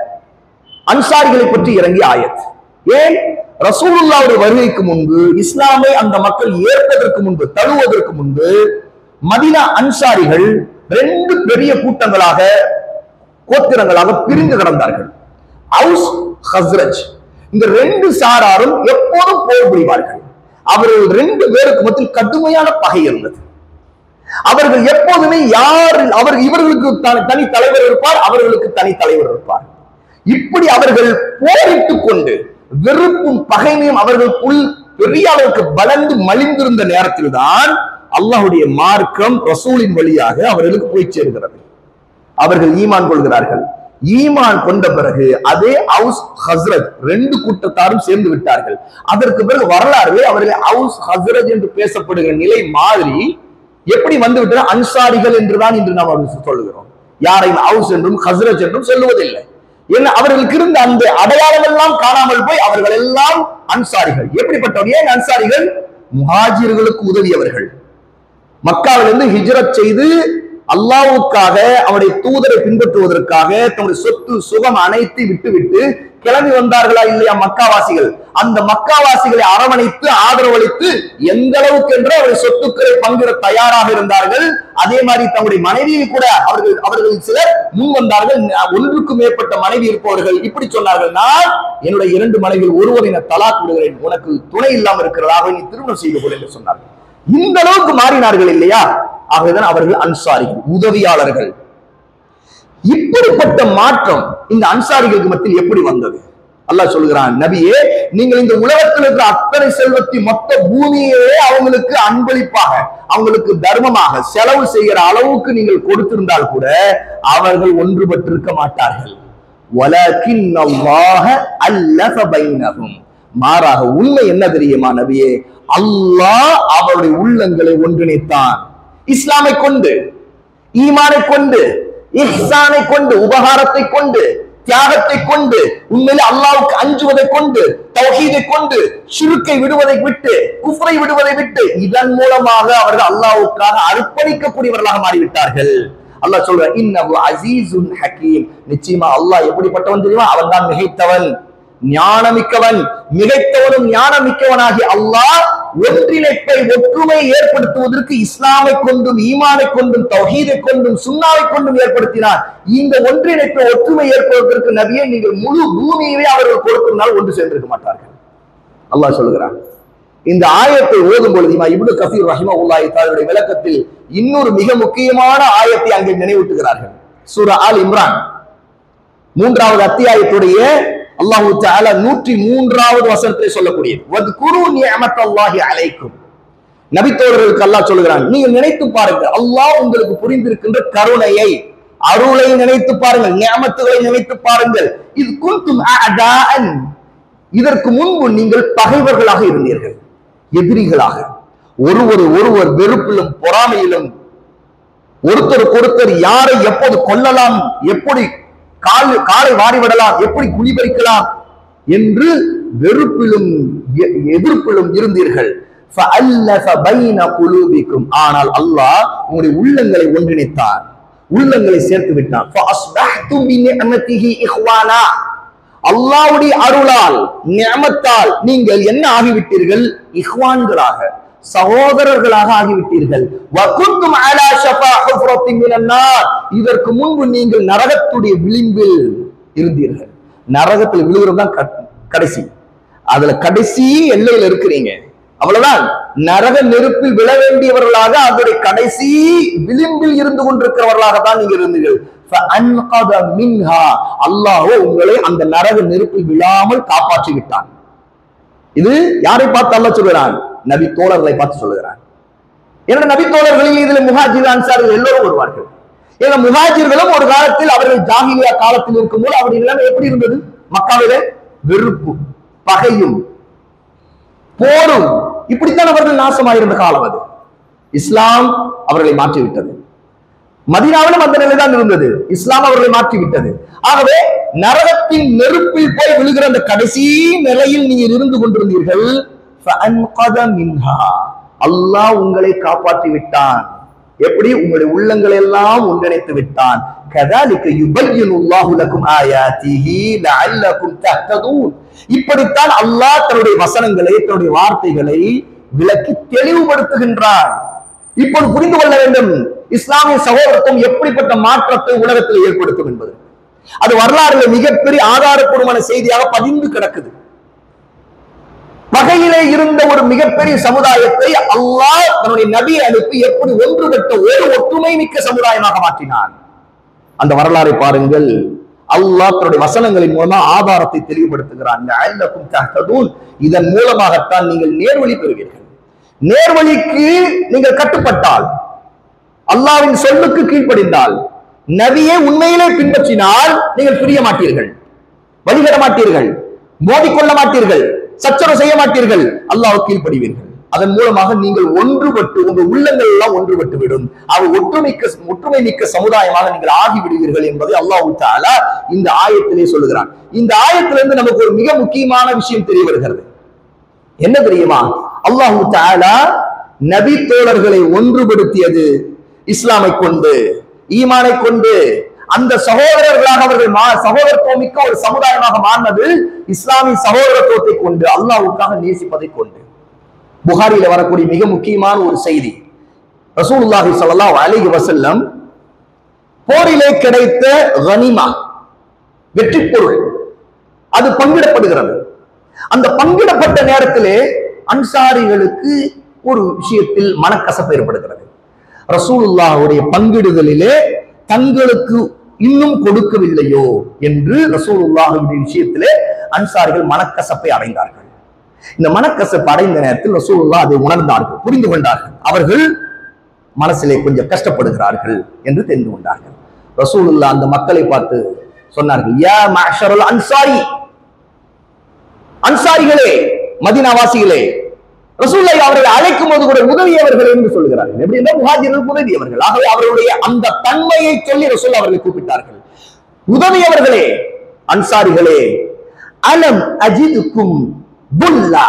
அன்சாரிகளை பற்றி இறங்கிய ஆயத் ஏன் ரசூலுல்லாவுடைய வருகைக்கு முன்பு இஸ்லாமை அந்த மக்கள் ஏற்பதற்கு முன்பு தழுவதற்கு முன்பு மதினா அன்சாரிகள் ரெண்டு பெரிய கூட்டங்களாக கோத்திரங்களாக பிரிந்து கிடந்தார்கள் அவுஸ் ஹஸ்ரஜ் இந்த ரெண்டு சாராரும் எப்போதும் போர் புரிவார்கள் அவர்கள் ரெண்டு பேருக்கு மத்தியில் கடுமையான பகை இருந்தது அவர்கள் எப்போதுமே யார் அவர் இவர்களுக்கு த- தனி தலைவர் இருப்பார் அவர்களுக்கு தனி தலைவர் இருப்பார் இப்படி அவர்கள் போரிட்டுக் கொண்டு வெறுப்பும் பகைமையும் அவர்களுக்குள் பெரிய அளவுக்கு வளர்ந்து மலிந்திருந்த நேரத்தில் தான் அல்லாஹ்வுடைய மார்க்கம் ரசூலின் வழியாக அவர்களுக்கு போய் சேர்கிறது அவர்கள் ஈமான் கொள்கிறார்கள் ஈமான் கொண்ட பிறகு அதே ஹவுஸ் ஹஸ்ரத் ரெண்டு கூட்டத்தாரும் சேர்ந்து விட்டார்கள் அதற்கு பிறகு வரலாறு அவர்களை ஹவுஸ் ஹஸ்ரத் என்று பேசப்படுகிற நிலை மாதிரி எப்படி வந்து விட்டது அன்சாரிகள் என்றுதான் இன்று நாம் அவர்களுக்கு சொல்லுகிறோம் யாரையும் ஹவுஸ் என்றும் ஹஸ்ரத் என்றும் சொல்லுவதில்லை ஏன்னா அவர்களுக்கு இருந்த அந்த அடையாளம் எல்லாம் காணாமல் போய் அவர்கள் எல்லாம் அன்சாரிகள் எப்படிப்பட்டவர் ஏன் அன்சாரிகள் முஹாஜிர்களுக்கு உதவியவர்கள் மக்காவிலிருந்து ஹிஜ்ரத் செய்து அல்லாஹ்வுக்காக அவருடைய தூதரை பின்பற்றுவதற்காக தன்னுடைய சொத்து சுகம் அனைத்து விட்டுவிட்டு கிளம்பி வந்தார்களா இல்லையா மக்காவாசிகள் அந்த மக்காவாசிகளை அரவணைத்து ஆதரவளித்து எந்த அளவுக்கு என்று அவருடைய சொத்துக்களை பங்கிட தயாராக இருந்தார்கள் அதே மாதிரி தங்களுடைய மனைவியை கூட அவர்கள் அவர்கள் சிலர் முன் வந்தார்கள் ஒன்றுக்கு மேற்பட்ட மனைவி இருப்பவர்கள் இப்படி சொன்னார்கள் நான் என்னுடைய இரண்டு மனைவியில் ஒருவரை நான் தலாக் விடுகிறேன் உனக்கு துணை இல்லாமல் இருக்கிறதாக நீ திருமணம் செய்து கொள் என்று சொன்னார்கள் இந்த அளவுக்கு மாறினார்கள் இல்லையா ஆகவேதான் அவர்கள் அன்சாரிகள் உதவியாளர்கள் இப்படிப்பட்ட மாற்றம் இந்த அன்சாரிகளுக்கு மத்தியில் எப்படி வந்தது அல்லாஹ் சொல்கிறான் நபியே நீங்கள் இந்த உலகத்தில் இருக்கிற அத்தனை செல்வத்தை மொத்த பூமியே அவங்களுக்கு அன்பளிப்பாக அவங்களுக்கு தர்மமாக செலவு செய்கிற அளவுக்கு நீங்கள் கொடுத்திருந்தால் கூட அவர்கள் ஒன்றுபட்டிருக்க மாட்டார்கள் வலக்கின் அல்லாஹ அல்லஃப பைனஹும் மாறாக உண்மை என்ன தெரியுமா நபியே அல்லாஹ் அவருடைய உள்ளங்களை ஒன்றிணைத்தான் இஸ்லாமை கொண்டு ஈமானை கொண்டு இஹ்சானை கொண்டு உபகாரத்தை கொண்டு தியாகத்தை கொண்டு உண்மையிலே அல்லாவுக்கு அஞ்சுவதை கொண்டு தௌஹீதை கொண்டு ஷிருக்கை விடுவதை விட்டு குஃப்ரை விடுவதை விட்டு இதன் மூலமாக அவர்கள் அல்லாவுக்காக அர்ப்பணிக்கக்கூடியவர்களாக மாறிவிட்டார்கள் அல்லாஹ் சொல்ற இன்னஹு அசீசுன் ஹக்கீம் நிச்சயமா அல்லாஹ் எப்படிப்பட்டவன் தெரியுமா அவன் தான் மிகைத்தவன் ஞானமிக்கவன் மிகைத்தவனும் ஞானமிக்கவனாகி அல்லாஹ் ஒன்றிணைப்பை ஒற்றுமை ஏற்படுத்துவதற்கு இஸ்லாமை கொண்டும் ஈமானை கொண்டும் தௌஹீதை கொண்டும் சுன்னாவை கொண்டும் ஏற்படுத்தினார் இந்த ஒன்றிணைப்பை ஒற்றுமை ஏற்படுவதற்கு நபியை நீங்கள் முழு பூமியவே அவர்கள் கொடுத்திருந்தால் ஒன்று சேர்ந்திருக்க மாட்டார்கள் அல்லாஹ் சொல்லுகிறான் இந்த ஆயத்தை ஓதும் பொழுது இமா இப்னு கசீர் ரஹிமா உல்லாஹி தாலுடைய விளக்கத்தில் இன்னொரு மிக முக்கியமான ஆயத்தை அங்கே நினைவூட்டுகிறார்கள் சூரா ஆல் இம்ரான் மூன்றாவது அத்தியாயத்துடைய அல்லாஹு தஆலா நூற்றி மூன்றாவது வசனத்திலே சொல்லக்கூடியது வத்குரு நிஅமத்தல்லாஹி அலைக்கும் நபித்தோழர்களுக்கு அல்லாஹ் சொல்கிறான் நீங்க நினைத்து பாருங்க அல்லாஹ் உங்களுக்கு புரிந்திருக்கின்ற கருணையை அருளை நினைத்து பாருங்கள் நியமத்துகளை நினைத்து பாருங்கள் இது குந்தும் அஅதாஅன் இதற்கு முன்பு நீங்கள் பகைவர்களாக இருந்தீர்கள் எதிரிகளாக ஒருவர் ஒருவர் வெறுப்பிலும் பொறாமையிலும் ஒருத்தருக்கு ஒருத்தர் யாரை எப்போது கொல்லலாம் எப்படி கால் காலை வாரிவிடலாம் எப்படி குளிபறிக்கலாம் என்று வெறுப்பிலும் எ- எதிர்ப்பிலும் இருந்தீர்கள் فَأَلَّفَ بَيْنَ قُلُوبِكُمْ. ஆனால் அல்லாஹ் உங்களுடைய உள்ளங்களை ஒன்றிணைத்தார் உள்ளங்களை சேர்த்து விட்டான் فَأَصْبَحْتُمْ بِنِعْمَتِهِ إِخْوَانًا. அல்லாஹ்வுடைய அருளால் நியமத்தால் நீங்கள் என்ன ஆகிவிட்டீர்கள் இஹ்வான்களாக சகோதரர்களாக ஆகிவிட்டீர்கள் வகுந்தும் அலா ஷஃபா ஹுஃப்ரத்தின் மினன் நார். இதற்கு முன்பு நீங்கள் நரகத்துடைய விளிம்பில் இருந்தீர்கள் நரகத்தில் விழுகிறது தான் கட்- கடைசி அதுல கடைசி எல்லையில இருக்கிறீங்க அவ்வளவுதான் நரக நெருப்பில் விழ வேண்டியவர்களாக அதோடைய கடைசி விளிம்பில் இருந்து கொண்டிருக்கிறவர்களாக தான் நீங்க இருந்தீர்கள் فَأَنْقَذَ مِنْهَا. அல்லாஹ்வோ உங்களை அந்த நரக நெருப்பில் விழாமல் காப்பாற்றி விட்டான் இது யாரை பார்த்து அல்லாஹ் சொல்கிறான் நபி தோழர்களை பார்த்து சொல்லுகிறான் ஏன்னா நபி தோழர்களில் இதுல முஹாஜிர் அன்சாரிகள் எல்லோரும் வருவார்கள் ஏன்னா முஹாஜிர்களும் ஒரு காலத்தில் அவர்கள் ஜாகிலியா காலத்தில் இருக்கும்போது அவருடைய நிலைமை எப்படி இருந்தது மக்காவிலே வெறுப்பு பகையும் போரும் இப்படித்தான் அவர்கள் நாசமாயிருந்த காலம் அது இஸ்லாம் அவர்களை மாற்றிவிட்டது மதீனாவிலும் அந்த நிலை தான் இருந்தது இஸ்லாம் அவர்களை மாற்றி விட்டது ஆகவே நரகத்தின் நெருப்பில் போய் விழுகிற அந்த கடைசி நிலையில் நீங்கள் இருந்து கொண்டிருந்தீர்கள் فَأَنْقَذَ مِنْهَا. அல்லாஹ் உங்களை காப்பாற்றி விட்டான் எப்படி உங்களுடைய உள்ளங்களை எல்லாம் ஒன்றிணைத்து விட்டான் كَذَلِكَ يُبَيِّنُ اللَّهُ لَكُمْ آيَاتِهِ لَعَلَّكُمْ تَهْتَدُونَ இப்படித்தான் அல்லாஹ் தன்னுடைய வசனங்களை தன்னுடைய வார்த்தைகளை விளக்கி தெளிவுபடுத்துகின்றான் இப்போது புரிந்து கொள்ள வேண்டும் இஸ்லாமிய சகோதரத்துவம் எப்படிப்பட்ட மாற்றத்தை உலகத்தில் ஏற்படுத்தும் என்பது அது வரலாறுல மிகப்பெரிய ஆதாரப்பூர்வமான செய்தியாக பதிந்து கிடக்குது வகையிலே இருந்த ஒரு மிகப்பெரிய சமுதாயத்தை அல்லாஹ் தன்னுடைய நபியை அனுப்பி எப்படி ஒன்றுபட்ட ஒரு ஒற்றுமை மிக்க சமுதாயமாக மாற்றினான் அந்த வரலாறை பாருங்கள் அல்லாஹ் தன்னுடைய வசனங்களின் மூலமா ஆதாரத்தை தெளிவுபடுத்துகிறான் லஅல்லக்கும் தஹ்ததூன். இதன் மூலமாகத்தான் நீங்கள் நேர்வழி பெறுவீர்கள் நேர்வழிக்கு நீங்கள் கட்டுப்பட்டால் அல்லாவின் சொல்லுக்கு கீழ்ப்படிந்தால் நபியை உண்மையிலே பின்பற்றினால் நீங்கள் பிரிய மாட்டீர்கள் வழிகட மாட்டீர்கள் மோதிக்கொள்ள மாட்டீர்கள் சச்சரவு செய்ய மாட்டீர்கள் அல்லாஹ் கீழ்ப்படிவீர்கள் அதன் மூலமாக நீங்கள் ஒன்றுபட்டு உங்கள் உள்ளங்கள் எல்லாம் ஒன்றுபட்டு விடும் அவர் ஒற்றுமைக்க ஒற்றுமை மிக்க சமுதாயமாக நீங்கள் ஆகிவிடுவீர்கள் என்பதை அல்லாஹ் தாலா இந்த ஆயத்திலே சொல்லுகிறான் இந்த ஆயத்திலிருந்து நமக்கு ஒரு மிக முக்கியமான விஷயம் தெரிய வருகிறது என்ன தெரியுமா அல்லாஹு தாலா நபி தோழர்களை ஒன்றுபடுத்தியது இஸ்லாமை கொண்டு ஈமானை கொண்டு அந்த சகோதரர்களாக அவர்கள் மா- சகோதரத்துவம் மிக்க ஒரு சமுதாயமாக மாறினது இஸ்லாமிய சகோதரத்துவத்தை கொண்டு அல்லாஹ்வுக்காக நேசிப்பதை கொண்டு புகாரில வரக்கூடிய மிக முக்கியமான ஒரு செய்தி ரசூலுல்லாஹி ஸல்லல்லாஹு அலைஹி வஸல்லம் போரிலே கிடைத்த கனிமா வெற்றி பொருள் அது பங்கிடப்படுகிறது அந்த பங்கிடப்பட்ட நேரத்திலே அன்சாரிகளுக்கு ஒரு விஷயத்தில் மனக்கசப்பு ஏற்படுகிறது ரசூலுல்லாஹுடைய பங்கிடுதலிலே தங்களுக்கு இன்னும் கொடுக்கவில்லையோ என்று ரசூலுல்லாஹுடைய விஷயத்திலே அன்சாரிகள் மனக்கசப்பை அடைந்தார்கள் இந்த மனக்கசப்பு அடைந்த நேரத்தில் ரசூலுல்லா அதை உணர்ந்தார்கள் புரிந்து கொண்டார்கள் அவர்கள் மனசிலே கொஞ்சம் கஷ்டப்படுகிறார்கள் என்று தெரிந்து கொண்டார்கள் ரசூலுல்லா அந்த மக்களை பார்த்து சொன்னார்கள் யா மஅஷருல் அன்சாரி அன்சாரிகளே மதீனாவாசிகளே ரசூலை அவர்களை அழைக்கும் போது கூட உதவியவர்கள் என்று சொல்கிறார்கள் எப்படி என்றால் முஹாஜிர்களுக்கு உதவியவர்கள் ஆகவே அவர்களுடைய அந்த தன்மையை சொல்லி ரசூல் அவர்களை கூப்பிட்டார்கள் உதவியவர்களே அன்சாரிகளே அலம் அஜிதுக்கும் புல்லா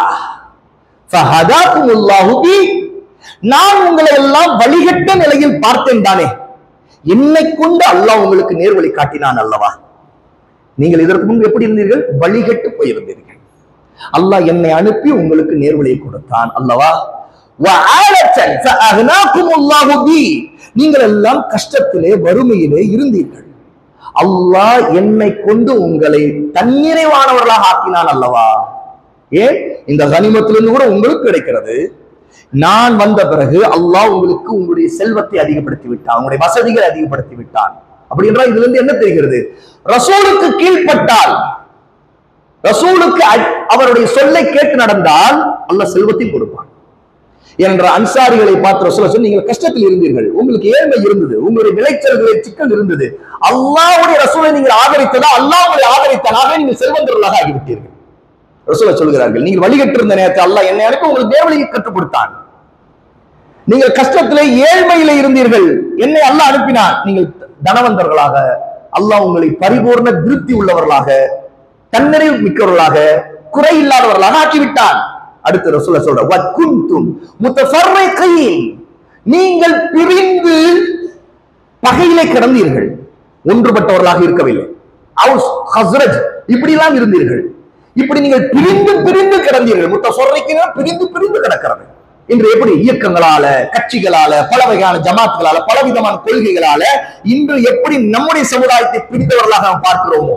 ஃபஹதாக்குமுல்லாஹு பி நான் உங்களை எல்லாம் வழிகட்ட நிலையில் பார்த்தேன் தானே என்னை கொண்டு அல்லாஹ் உங்களுக்கு நேர்வழி காட்டினான் அல்லவா நீங்கள் இதற்கு முன்பு எப்படி இருந்தீர்கள் வழிகட்டு போயிருந்தீர்கள் அல்லாஹ் என்னை அனுப்பி உங்களுக்கு நேர்வழியை கொடுத்தான் அல்லவா வஆலத்தன் ஃபஅக்னாகுமுல்லாஹு பி. நீங்கள் எல்லாம் கஷ்டத்திலே வறுமையிலே இருந்தீர்கள் அல்லாஹ் என்னை கொண்டு உங்களை தன்னிறைவானவர்களாக ஆக்கினான் அல்லவா ஏன் இந்த கனிமத்திலிருந்து கூட உங்களுக்கு கிடைக்கிறது நான் வந்த பிறகு அல்லாஹ் உங்களுக்கு உங்களுடைய செல்வத்தை அதிகப்படுத்தி விட்டான் உங்களுடைய வசதிகளை அதிகப்படுத்தி விட்டான் அப்படி என்றால் இதுல இருந்து என்ன தெரிகிறது ரசூலுக்கு கீழ்ப்பட்டால் ரசூலுக்கு அ- அவருடைய சொல்லை கேட்டு நடந்தால் அல்லாஹ் செல்வத்தையும் கொடுப்பான் என்ற அன்சாரிகளை பார்த்து ரசூல சொல்லி நீங்கள் கஷ்டத்தில் இருந்தீர்கள் உங்களுக்கு ஏழ்மை இருந்தது உங்களுடைய விளைச்சல்களில் சிக்கல் இருந்தது அல்லாஹ்வுடைய ரசூலை நீங்கள் ஆதரித்ததா அல்லாஹ் உங்களை ஆதரித்தனாக நீங்கள் செல்வந்தர்களாக ஆகிவிட்டீர்கள் ரசூல சொல்கிறார்கள் நீங்கள் வழிகட்டிருந்த நேரத்தில் அல்லாஹ் என்னை அனுப்பி உங்களுக்கு தேவலையை கற்றுக் கொடுத்தான் நீங்கள் கஷ்டத்திலே ஏழ்மையில இருந்தீர்கள் என்னை அல்லாஹ் அனுப்பினான் நீங்கள் தனவந்தர்களாக அல்லாஹ் உங்களை பரிபூர்ண திருப்தி உள்ளவர்களாக தன்னிறைவு மிக்கவர்களாக குறை இல்லாதவர்களாக ஆக்கிவிட்டான் அடுத்து ரசூல சொல்ற வக்குந்தும் முத்தஃபர்ரிகீன் நீங்கள் பிரிந்து பகையிலே கிடந்தீர்கள் ஒன்றுபட்டவர்களாக இருக்கவில்லை அவுஸ் ஹஸ்ரஜ் இப்படிலாம் இருந்தீர்கள் இப்படி நீங்கள் பிரிந்து பிரிந்து கிடந்தீர்கள் முத்த சொல்றீங்கன்னா பிரிந்து பிரிந்து கிடக்கிறது இன்று எப்படி இயக்கங்களால கட்சிகளால பல வகையான ஜமாத்துகளால பலவிதமான கொள்கைகளால இன்று எப்படி நம்முடைய சமுதாயத்தை பிரித்தவர்களாக நாம் பார்க்கிறோமோ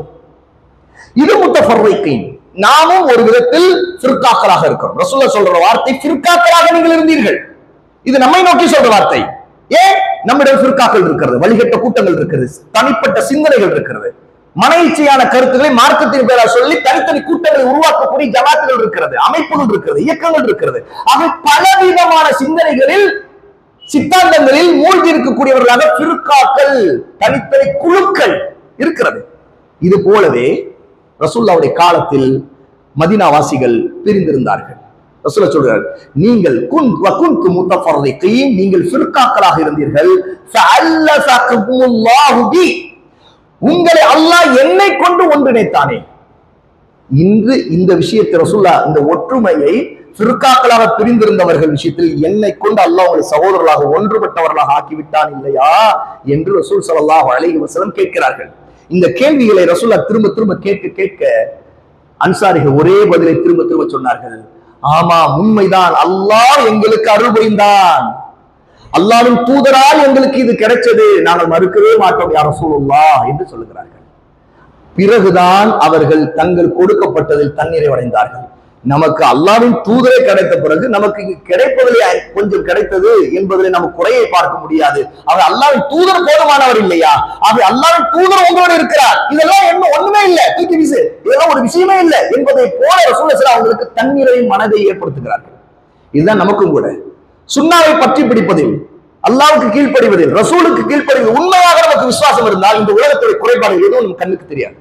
இது முத்தஃபர்ரைக்கின் நாமும் ஒரு விதத்தில் ஃபிர்காக்களாக இருக்கிறோம் ரசூல்லா சொல்ற வார்த்தை ஃபிர்காக்களாக நீங்கள் இருந்தீர்கள் இது நம்மை நோக்கி சொல்ற வார்த்தை ஏன் நம்மிடம் ஃபிர்காக்கள் இருக்கிறது வழிகட்ட கூட்டங்கள் இருக்கிறது தனிப்பட்ட சிந்தனைகள் இருக்கிறது மன இச்சையான கருத்துக்களை மார்க்கத்தின் பேரா சொல்லி தனித்தனி கூட்டங்களை உருவாக்கக்கூடிய ஜமாத்துகள் இருக்கிறது அமைப்புகள் இருக்கிறது இயக்கங்கள் இருக்கிறது ஆக பலவிதமான சிந்தனைகளில் சித்தாந்தங்களில் மூழ்கி இருக்கக்கூடியவர்களாக பிற்காக்கள் தனித்தனி குழுக்கள் இருக்கிறது இது போலவே ரசூல்லாவுடைய காலத்தில் மதீனாவாசிகள் பிரிந்திருந்தார்கள் ரசூல சொல்றார் நீங்கள் குன் வகுன்து முத்தஃபர்ரிகீன் நீங்கள் ஃபிர்காக்களாக இருந்தீர்கள் ஃபஅல்லஃபகுமுல்லாஹு பி உங்களை அல்லாஹ் என்னை கொண்டு ஒன்றிணைத்தானே இன்று இந்த விஷயத்தை ரசூல்லா இந்த ஒற்றுமையை ஃபிர்காக்களாக பிரிந்திருந்தவர்கள் விஷயத்தில் என்னை கொண்டு அல்லாஹ் உங்களை சகோதரர்களாக ஒன்றுபட்டவர்களாக ஆக்கிவிட்டான் இல்லையா என்று ரசூல் ஸல்லல்லாஹு அலைஹி வஸல்லம் கேட்கிறார்கள் இந்த கேள்விகளை ரசூல்லா திரும்ப திரும்ப கேட்க கேட்க அன்சாரிகள் ஒரே பதிலை திரும்ப திரும்ப சொன்னார்கள் ஆமா உண்மைதான் அல்லாஹ் எங்களுக்கு அருள் புரிந்தான் அல்லாஹ்வின் தூதரால் எங்களுக்கு இது கிடைச்சது நாங்கள் மறுக்கவே மாட்டோம் யார் ரசூலுல்லாஹ் என்று சொல்லுகிறார்கள் பிறகுதான் அவர்கள் தங்கள் கொடுக்கப்பட்டதில் தண்ணீரை அடைந்தார்கள் நமக்கு அல்லாவின் தூதரை கிடைத்த பிறகு நமக்கு இங்கு கிடைப்பதிலே கொஞ்சம் கிடைத்தது என்பதிலே நமக்கு குறையை பார்க்க முடியாது அவர் அல்லாவின் தூதர் போதுமானவர் இல்லையா ஆக அல்லாவின் தூதர் உங்களோடு இருக்கிறார் இதெல்லாம் என்ன ஒண்ணுமே இல்லை தூக்கி வீசு இதெல்லாம் ஒரு விஷயமே இல்லை என்பதை போல ரசூலுல்லாஹி அவங்களுக்கு தண்ணீரை மனதை ஏற்படுத்துகிறார்கள் இதுதான் நமக்கும் கூட சுண்ணாவை பற்றி பிடிப்பதில் அல்லாவுக்கு கீழ்ப்படிவதில் ரசூலுக்கு கீழ்ப்படிவதில் உண்மையாக நமக்கு விசுவாசம் இருந்தால் இந்த உலகத்துடைய குறைபாடு எதுவும் நம் கண்ணுக்கு தெரியாது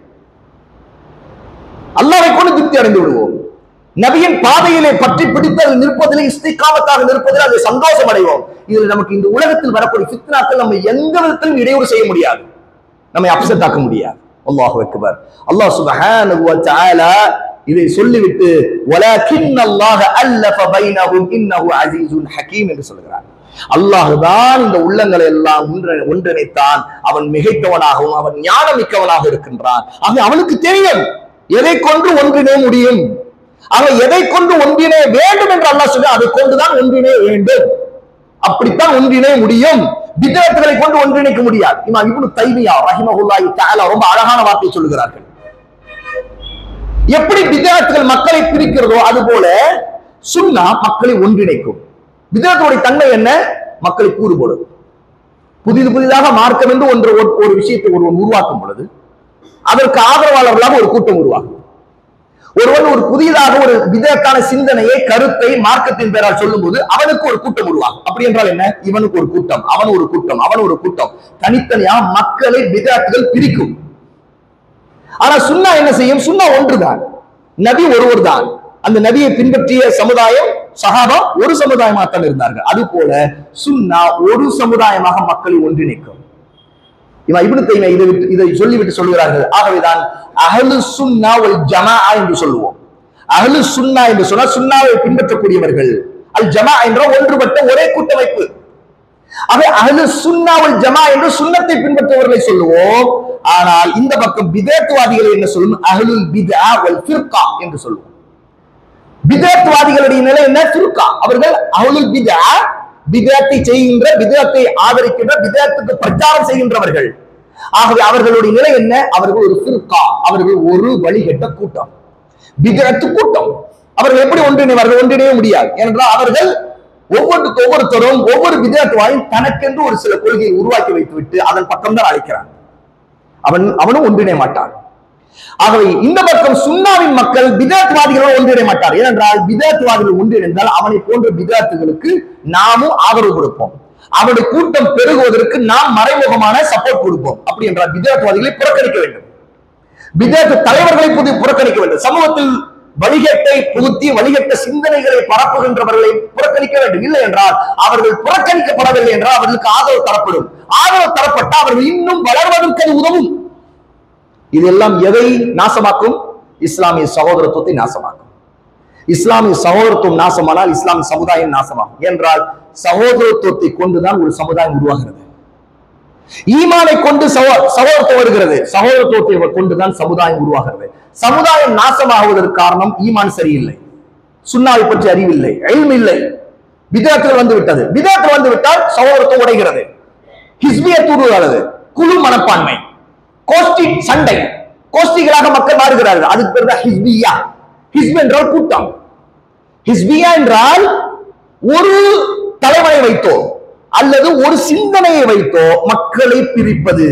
அல்லாவை கொண்டு திருப்தி அடைந்து விடுவோம் நபியின் பாதையிலே பற்றி பிடித்து அதில் நிற்பதிலே இஸ்திகாமத்தாக நிற்பதில் அதை சந்தோஷம் அடைவோம் இதில் நமக்கு இந்த உலகத்தில் வரக்கூடிய ஃபித்னாக்கள் நம்ம எந்த விதத்திலும் இடையூறு செய்ய முடியாது நம்மை அப்செட் ஆக்க முடியாது அல்லாஹ் அக்பர் அல்லாஹ் சுப்ஹானஹு வ தஆலா இதை சொல்லிவிட்டு வலக்கின் அல்லாஹ் அல்லஃப பைனஹும் இன்னஹு அஸீஸுன் ஹகீம் என்று சொல்கிறார் அல்லாஹ் தான் இந்த உள்ளங்களை எல்லாம் ஒன்று ஒன்றிணைத்தான் அவன் மிகைத்தவனாகவும் அவன் ஞானமிக்கவனாக இருக்கின்றான் ஆக அவனுக்கு தெரியும் எதை கொண்டு ஒன்றிணைய முடியும் ஆக எதை கொண்டு ஒன்றிணைய வேண்டும் என்று அல்லாஹ் சொல்லி அதை கொண்டுதான் ஒன்றிணைய வேண்டும் அப்படித்தான் ஒன்றிணைய முடியும் விதத்துகளை கொண்டு ஒன்றிணைக்க முடியாது இமாம் இப்னு தைமியா ரஹிமஹுல்லாஹி தஆலா ரொம்ப அழகான வார்த்தை சொல்லுகிறார்கள் எப்படி விதத்துகள் மக்களை பிரிக்கிறதோ அது போல சுன்னா மக்களை ஒன்றிணைக்கும் விதத்துடைய தன்மை என்ன மக்களை கூறுபடும் புதிது புதிதாக மார்க்கம் என்று ஒன்று ஒரு விஷயத்தை ஒருவன் உருவாக்கும் பொழுது அதற்கு ஆதரவாளர்களாக ஒரு கூட்டம் உருவாகும் ஒருவன் ஒரு புதிதாக ஒரு விதத்தான சிந்தனையை கருத்தை மார்க்கத்தின் பெயரால் சொல்லும் போது அவனுக்கு ஒரு கூட்டம் உருவாகும் அப்படி என்றால் என்ன இவனுக்கு ஒரு கூட்டம் அவன் ஒரு கூட்டம் அவன் ஒரு கூட்டம் தனித்தனியா மக்களை விதத்துகள் பிரிக்கும் ஆனா சுன்னா என்ன செய்யும் சுன்னா ஒன்றுதான் நபி ஒருவர் தான் அந்த நபியை பின்பற்றிய சமுதாயம் சகாபா ஒரு சமுதாயமாக தான் இருந்தார்கள் அது போல சுன்னா ஒரு சமுதாயமாக மக்களை ஒன்றிணைக்கும் இவன் இப்னு தைமியா இதை விட்டு இதை சொல்லிவிட்டு சொல்கிறார்கள் ஆகவேதான் அஹ்லு சுன்னா வல் ஜமாஅ என்று சொல்லுவோம் அஹ்லு சுன்னா என்று சொன்னால் சுன்னாவை பின்பற்றக்கூடியவர்கள் அல் ஜமா என்ற ஒன்றுபட்ட ஒரே கூட்டமைப்பு அவை அஹ்லு சுன்னா வல் ஜமா என்று சுன்னத்தை பின்பற்றுவர்களை சொல்லுவோம் ஆனால் இந்த பக்கம் பிதேத்துவாதிகள் என்ன சொல்லும் அஹ்லுல் பிதா வல் ஃபிர்கா என்று சொல்லுவோம் பிதேத்துவாதிகளுடைய நிலை என்ன ஃபிர்கா அவர்கள் அஹ்லுல் பிதா பிதத்தை செய்கின்ற பிதத்தை ஆதரிக்கின்ற பிதத்துக்கு பிரச்சாரம் செய்கின்றவர்கள் ஆகவே அவர்களுடைய நிலை என்ன அவர்கள் ஒரு ஃபிர்கா அவர்கள் ஒரு வழிகட்ட கூட்டம் பிதத்து கூட்டம் அவர்கள் எப்படி ஒன்றிணைவார்கள் ஒன்றிணைய முடியாது ஏனென்றால் அவர்கள் ஒவ்வொரு ஒவ்வொருத்தரும் ஒவ்வொரு விதத்துவாயும் தனக்கென்று ஒரு சில கொள்கையை உருவாக்கி வைத்துவிட்டு அதன் பக்கம் தான் அழைக்கிறான் அவன் அவனும் ஒன்றிணைய மாட்டான் ஆகவே இந்த பக்கம் சுன்னாவின் மக்கள் பிதாத்வாதிகளோடு ஒன்றிணைய மாட்டார் ஏனென்றால் பிதாத்வாதிகள் ஒன்றிணைந்தால் அவனை போன்ற பிதாத்துகளுக்கு நாமும் ஆதரவு கொடுப்போம் அவனுடைய கூட்டம் பெருகுவதற்கு நாம் மறைமுகமான சப்போர்ட் கொடுப்போம் அப்படி என்றால் பிதாத்வாதிகளை புறக்கணிக்க வேண்டும் பிதாத்து தலைவர்களை புது புறக்கணிக்க வேண்டும் சமூகத்தில் வழிகட்டை புகுத்தி வழிகட்ட சிந்தனைகளை பரப்புகின்றவர்களை புறக்கணிக்க வேண்டும் இல்லை என்றால் அவர்கள் புறக்கணிக்கப்படவில்லை என்றால் அவர்களுக்கு ஆதரவு தரப்படும் ஆதரவு தரப்பட்டால் அவர்கள் இன்னும் வளர்வதற்கு அது உதவும் இதெல்லாம் எதை நாசமாக்கும் இஸ்லாமிய சகோதரத்துவத்தை நாசமாக்கும் இஸ்லாமிய சகோதரத்துவம் நாசமானால் இஸ்லாமிய சமுதாயம் நாசமாகும் என்றால் சகோதரத்துவத்தை கொண்டுதான் ஒரு சமுதாயம் உருவாகிறது ஈமானை கொண்டு சகோ- சகோதரத்துவம் வருகிறது சகோதரத்துவத்தை கொண்டுதான் சமுதாயம் உருவாகிறது சமுதாயம் நாசமாகுவதற்கு காரணம் ஈமான் சரியில்லை சுண்ணாவை பற்றி அறிவில்லை எல்ம் இல்லை விதத்தில் வந்து விட்டது விதத்தில் வந்து விட்டால் சகோதரத்துவம் உடைகிறது ஹிஸ்பியத் உருவாகிறது குழு மனப்பான்மை கோஷ்டி சண்டை கோஷ்டிகளாக மக்கள் மாறுகிறார்கள் அதுக்கு பேர் தான் ஹிஸ்பியா ஹிஸ்பி என்றால் கூட்டம் ஹிஸ்பியா என்றால் ஒரு தலைவனை வைத்தோ அல்லது ஒரு சிந்தனையை வைத்தோ மக்களை பிரிப்பது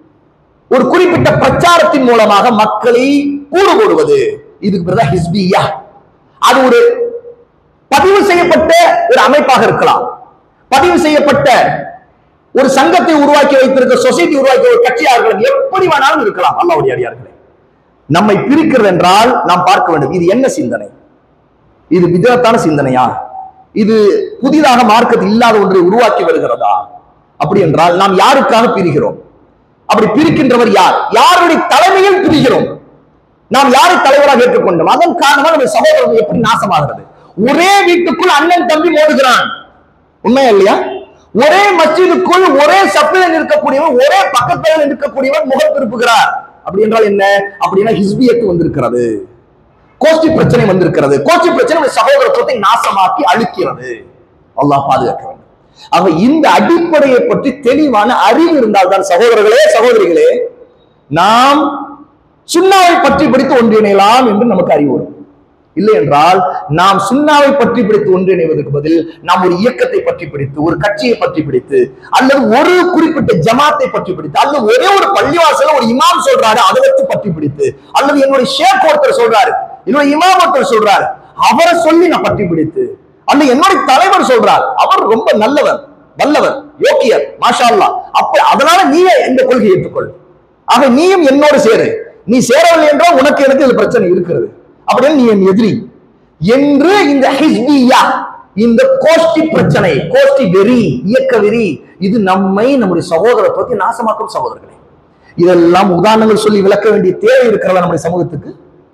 ஒரு குறிப்பிட்ட பிரச்சாரத்தின் மூலமாக மக்களை கூறு போடுவது இதுக்கு பேர் தான் ஹிஸ்பியா அது ஒரு பதிவு செய்யப்பட்ட ஒரு அமைப்பாக இருக்கலாம் பதிவு செய்யப்பட்ட ஒரு சங்கத்தை உருவாக்கி வைத்திருக்க சொசைட்டி உருவாக்கி ஒரு கட்சியாக இருக்கலாம் எப்படி வேணாலும் இருக்கலாம் அல்லாவுடைய அடியார்களே நம்மை பிரிக்கிறது என்றால் நாம் பார்க்க வேண்டும் இது என்ன சிந்தனை இது விதத்தான சிந்தனையா இது புதிதாக மார்க்கத்தில் இல்லாத ஒன்றை உருவாக்கி வருகிறதா அப்படி என்றால் நாம் யாருக்காக பிரிகிறோம் அப்படி பிரிக்கின்றவர் யார் யாருடைய தலைமையில் பிரிகிறோம் நாம் யாரை தலைவராக ஏற்றுக்கொண்டோம் அதன் காரணமாக நம்ம சகோதரர்கள் எப்படி நாசமாகிறது ஒரே வீட்டுக்குள் அண்ணன் தம்பி மோதுகிறான் உண்மையா இல்லையா ஒரே மஸ்ஜிதுக்குள் ஒரே சப்பில் நிற்கக்கூடியவன் ஒரே பக்கத்தில் நிற்கக்கூடியவன் முகம் திருப்புகிறார் அப்படி என்றால் என்ன அப்படின்னா ஹிஸ்பியத்து வந்திருக்கிறது கோஷ்டி பிரச்சனை வந்திருக்கிறது கோஷ்டி பிரச்சனை ஒரு சகோதரத்துவத்தை நாசமாக்கி அழிக்கிறது அல்லாஹ் பாதுகாக்க வேண்டும் ஆக இந்த அடிப்படையை பற்றி தெளிவான அறிவு இருந்தால்தான் சகோதரர்களே சகோதரிகளே நாம் சுண்ணாவை பற்றி பிடித்து ஒன்றிணையலாம் என்று நமக்கு அறிவு வரும் இல்லை என்றால் நாம் சுண்ணாவை பற்றி பிடித்து ஒன்றிணைவதற்கு பதில் நாம் ஒரு இயக்கத்தை பற்றி பிடித்து ஒரு கட்சியை பற்றி பிடித்து அல்லது ஒரு குறிப்பிட்ட ஜமாத்தை பற்றி பிடித்து அல்லது ஒரே ஒரு பள்ளிவாசல ஒரு இமாம் சொல்றாரு அதை வச்சு பற்றி பிடித்து அல்லது என்னுடைய ஷேக் ஒருத்தர் சொல்றாரு என்னுடைய இமாம் ஒருத்தர் சொல்றாரு அவரை சொல்லி நான் பற்றி பிடித்து அல்ல என்னுடைய தலைவர் சொல்றார் அவர் ரொம்ப நல்லவர் வல்லவர் யோக்கியர் மாஷா அல்லாஹ் அப்ப அதனால நீயே இந்த கொள்கையை ஏற்றுக்கொள் ஆக நீயும் என்னோடு சேரு நீ சேரவில்லை என்றால் உனக்கு எனக்கு இதுல பிரச்சனை இருக்கிறது அப்படின்னு நீ என் எதிரி என்று இந்த ஹிஸ்பியா இந்த கோஷ்டி பிரச்சனை கோஷ்டி வெறி இயக்க வெறி இது நம்மை நம்முடைய சகோதரத்துவத்தை நாசமாக்கும் சகோதரர்களே இதெல்லாம் உதாரணங்கள் சொல்லி விளக்க வேண்டிய தேவை இருக்கிறதா நம்முடைய சமூகத்துக்கு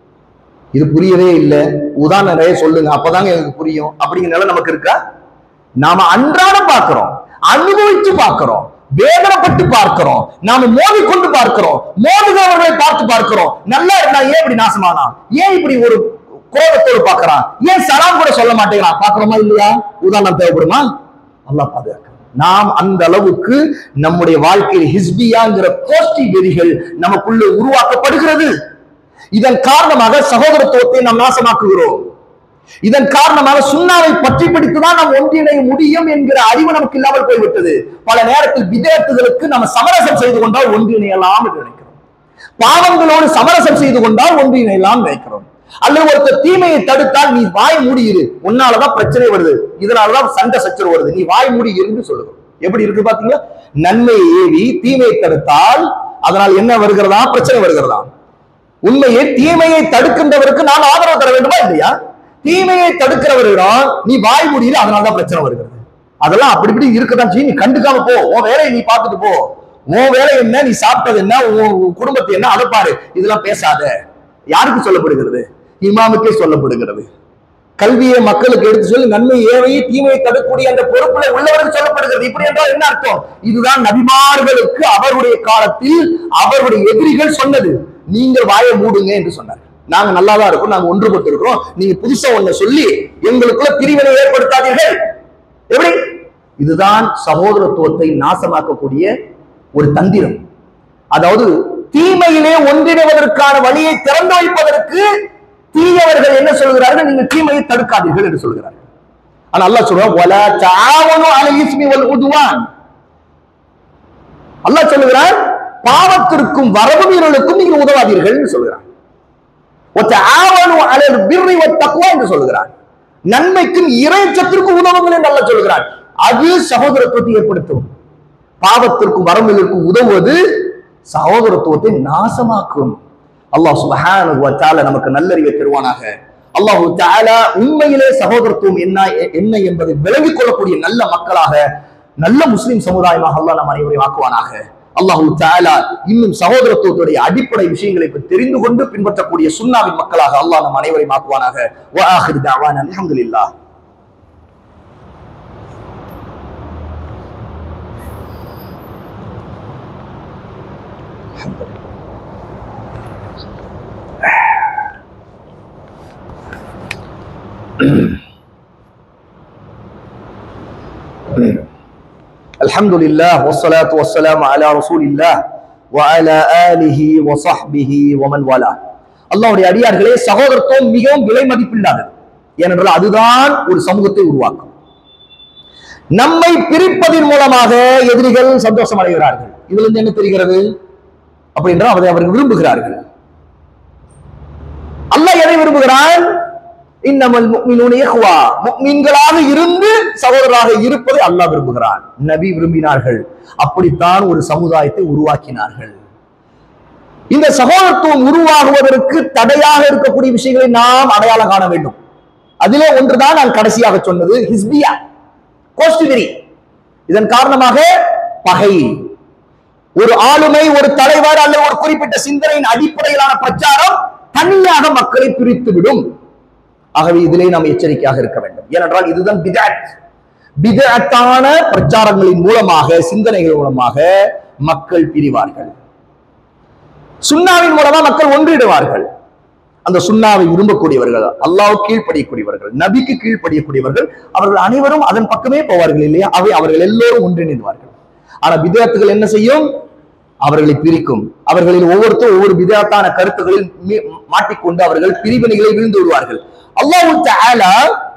இது புரியவே இல்லை உதாரணம் நிறைய சொல்லுங்க அப்பதாங்க எனக்கு புரியும் அப்படிங்கிற நிலை நமக்கு இருக்கா நாம அன்றாடம் பார்க்கிறோம் அனுபவிச்சு பார்க்கிறோம் வேதனைப்பட்டு பார்க்கிறோம் நாம மோதிக்கொண்டு பார்க்கிறோம் மோதுகிறவர்களை பார்த்து பார்க்கிறோம் நல்லா இருந்தா ஏன் இப்படி நாசமானா ஏன் இப்படி ஒரு கோபத்தோடு பார்க்கறான் ஏன் சலாம் கூட சொல்ல மாட்டேங்கிறான் பார்க்கிறோமா இல்லையா உதாரணம் தேவைப்படுமா அல்லாஹ் பாதுகாக்க நாம் அந்த அளவுக்கு நம்முடைய வாழ்க்கையில் ஹிஸ்பியாங்கிற கோஷ்டி வெறிகள் நமக்குள்ள உருவாக்கப்படுகிறது இதன் காரணமாக சகோதரத்துவத்தை நாம் நாசமாக்குகிறோம் இதன் காரணமாக சுண்ணாவை பற்றி பிடித்துதான் நாம் ஒன்றிணைய முடியும் என்கிற அறிவு நமக்கு இல்லாமல் போய்விட்டது பல நேரத்தில் விதேத்துகளுக்கு நம்ம சமரசம் செய்து கொண்டால் ஒன்றிணையலாம் என்று நினைக்கிறோம் பாவங்களோடு சமரசம் செய்து கொண்டால் ஒன்றிணையலாம் நினைக்கிறோம் அல்லது ஒருத்தர் தீமையை தடுத்தால் நீ வாய் மூடியிரு உன்னாலதான் பிரச்சனை வருது இதனாலதான் சண்டை சச்சரவு வருது நீ வாய் மூடி இருந்து சொல்லுங்க எப்படி இருக்கு பாத்தீங்களா நன்மையை ஏவி தீமையை தடுத்தால் அதனால் என்ன வருகிறதா பிரச்சனை வருகிறதா உண்மையை தீமையை தடுக்கின்றவருக்கு நான் ஆதரவு தர வேண்டுமா இல்லையா தீமையை தடுக்கிறவரிடம் நீ வாய் முடியல அதனாலதான் பிரச்சனை வருகிறது அதெல்லாம் அப்படி இப்படி இருக்கதான் செய்யும் நீ கண்டுக்காம போ உன் வேலையை நீ பார்த்துட்டு போ உன் வேலை என்ன நீ சாப்பிட்டது என்ன உன் குடும்பத்தை என்ன அதை பாரு இதெல்லாம் பேசாத யாருக்கு சொல்லப்படுகிறது இமாமுக்கே சொல்லப்படுகிறது கல்வியை மக்களுக்கு எடுத்து சொல்லி நன்மை ஏவையை தீமையை தடுக்கக்கூடிய அந்த பொறுப்புல உள்ளவருக்கு சொல்லப்படுகிறது இப்படி என்றால் என்ன அர்த்தம் இதுதான் நபிமார்களுக்கு அவருடைய காலத்தில் அவருடைய எதிரிகள் சொன்னது நீங்கள் வாயை மூடுங்க என்று சொன்னார் நாங்க நல்லாதான் இருக்கோம் நாங்க ஒன்றுபட்டு இருக்கிறோம் நீங்க புதுசா ஒண்ண சொல்லி எங்களுக்குள்ள பிரிவினை ஏற்படுத்தாதீர்கள் எப்படி இதுதான் சகோதரத்துவத்தை நாசமாக்கக்கூடிய ஒரு தந்திரம் அதாவது தீமையிலே ஒன்றிணைவதற்கான வழியை திறந்து வைப்பதற்கு தீயவர்கள் என்ன சொல்கிறார்கள் நீங்கள் தீமையை தடுக்காதீர்கள் என்று சொல்கிறார்கள் ஆனா அல்லாஹ் சொல்றான் வலா தாவனு அலல் இஸ்மி வல் உதுவான் அல்லாஹ் சொல்லுகிறான் பாவத்திற்கும் வரவு மீறலுக்கும் நீங்கள் உதவாதீர்கள் என்று சொல்கிறான் ஒத்தாவனு அலல் பிர்ரி வத் தக்வா என்று சொல்கிறான் நன்மைக்கும் இறைச்சத்திற்கும் உதவுங்கள் என்று அல்லாஹ் சொல்கிறான் அது சகோதரத்துவத்தை ஏற்படுத்தும் பாவத்திற்கும் வரம்பிற்கும் உதவுவது சகோதரத்துவத்தை நாசமாக்கும் அல்லாஹ் சுபஹானஹு வ தஆலா நமக்கு நல்லறிவை தருவானாக அல்லாஹு தஆலா உண்மையிலே சகோதரத்துவம் என்ன என்ன என்பதை விளங்கிக் கொள்ளக்கூடிய நல்ல மக்களாக நல்ல முஸ்லிம் சமுதாயமாக அல்லாஹ் நம் அனைவரையும் ஆக்குவானாக அல்லாஹு தஆலா இன்னும் சகோதரத்துவத்துடைய அடிப்படை விஷயங்களை பற்றி தெரிந்து கொண்டு பின்பற்றக்கூடிய சுன்னாவின் மக்களாக அல்லாஹ் நம் அனைவரையும் ஆக்குவானாக வ ஆஹிரு தஅவானா அல்ஹம்துலில்லாஹ் الحمد لله والصلاة والسلام على رسول الله وعلى آله وصحبه ومن والاه அல்லாஹ்வுடைய அடியார்களே சகோதரத்துவம் மிகவும் விலை மதிப்பில்லாதது ஏனென்றால் அதுதான் ஒரு சமூகத்தை உருவாக்கும் நம்மை பிரிப்பதன் மூலமாக எதிரிகள் சந்தோஷம் அடைகிறார்கள் இதுல இருந்து என்ன தெரிகிறது அப்படின்றால் அதை அவர்கள் விரும்புகிறார்கள் அல்லாஹ் எதை விரும்புகிறான் இன்னமல் முக்மினூன இஹ்வா முக்மீன்களாக இருந்து சகோதரராக இருப்பதை அல்லாஹ் விரும்புகிறான் நபி விரும்பினார்கள் அப்படித்தான் ஒரு சமுதாயத்தை உருவாக்கினார்கள் இந்த சகோதரத்துவம் உருவாகுவதற்கு தடையாக இருக்கக்கூடிய விஷயங்களை நாம் அடையாளம் காண வேண்டும் அதிலே ஒன்றுதான் நான் கடைசியாக சொன்னது ஹிஸ்பியா கோஷ்டிவெறி இதன் காரணமாக பகை ஒரு ஆளுமை ஒரு தலைவர் அல்லது ஒரு குறிப்பிட்ட சிந்தனையின் அடிப்படையிலான பிரச்சாரம் தனியாக மக்களை பிரித்து விடும் ஆகவே இதிலே நாம் எச்சரிக்கையாக இருக்க வேண்டும் ஏனென்றால் இதுதான் பிதாட் பிதாட்டான பிரச்சாரங்களின் மூலமாக சிந்தனைகள் மூலமாக மக்கள் பிரிவார்கள் சுண்ணாவின் மூலமா மக்கள் ஒன்றிடுவார்கள் அந்த சுண்ணாவை விரும்பக்கூடியவர்கள் அல்லாஹ் கீழ்ப்படியக்கூடியவர்கள் நபிக்கு கீழ்ப்படியக்கூடியவர்கள் அவர்கள் அனைவரும் அதன் பக்கமே போவார்கள் இல்லையா அவை அவர்கள் எல்லோரும் ஒன்றிணைவார்கள் ஆனா விதத்துகள் என்ன செய்யும் அவர்களை பிரிக்கும் அவர்களில் ஒவ்வொருத்தரும் ஒவ்வொரு விதத்தான கருத்துகளில் மீ- மாட்டிக்கொண்டு அவர்கள் பிரிவினைகளை விழுந்து விடுவார்கள் அல்லாஹ் தஆலா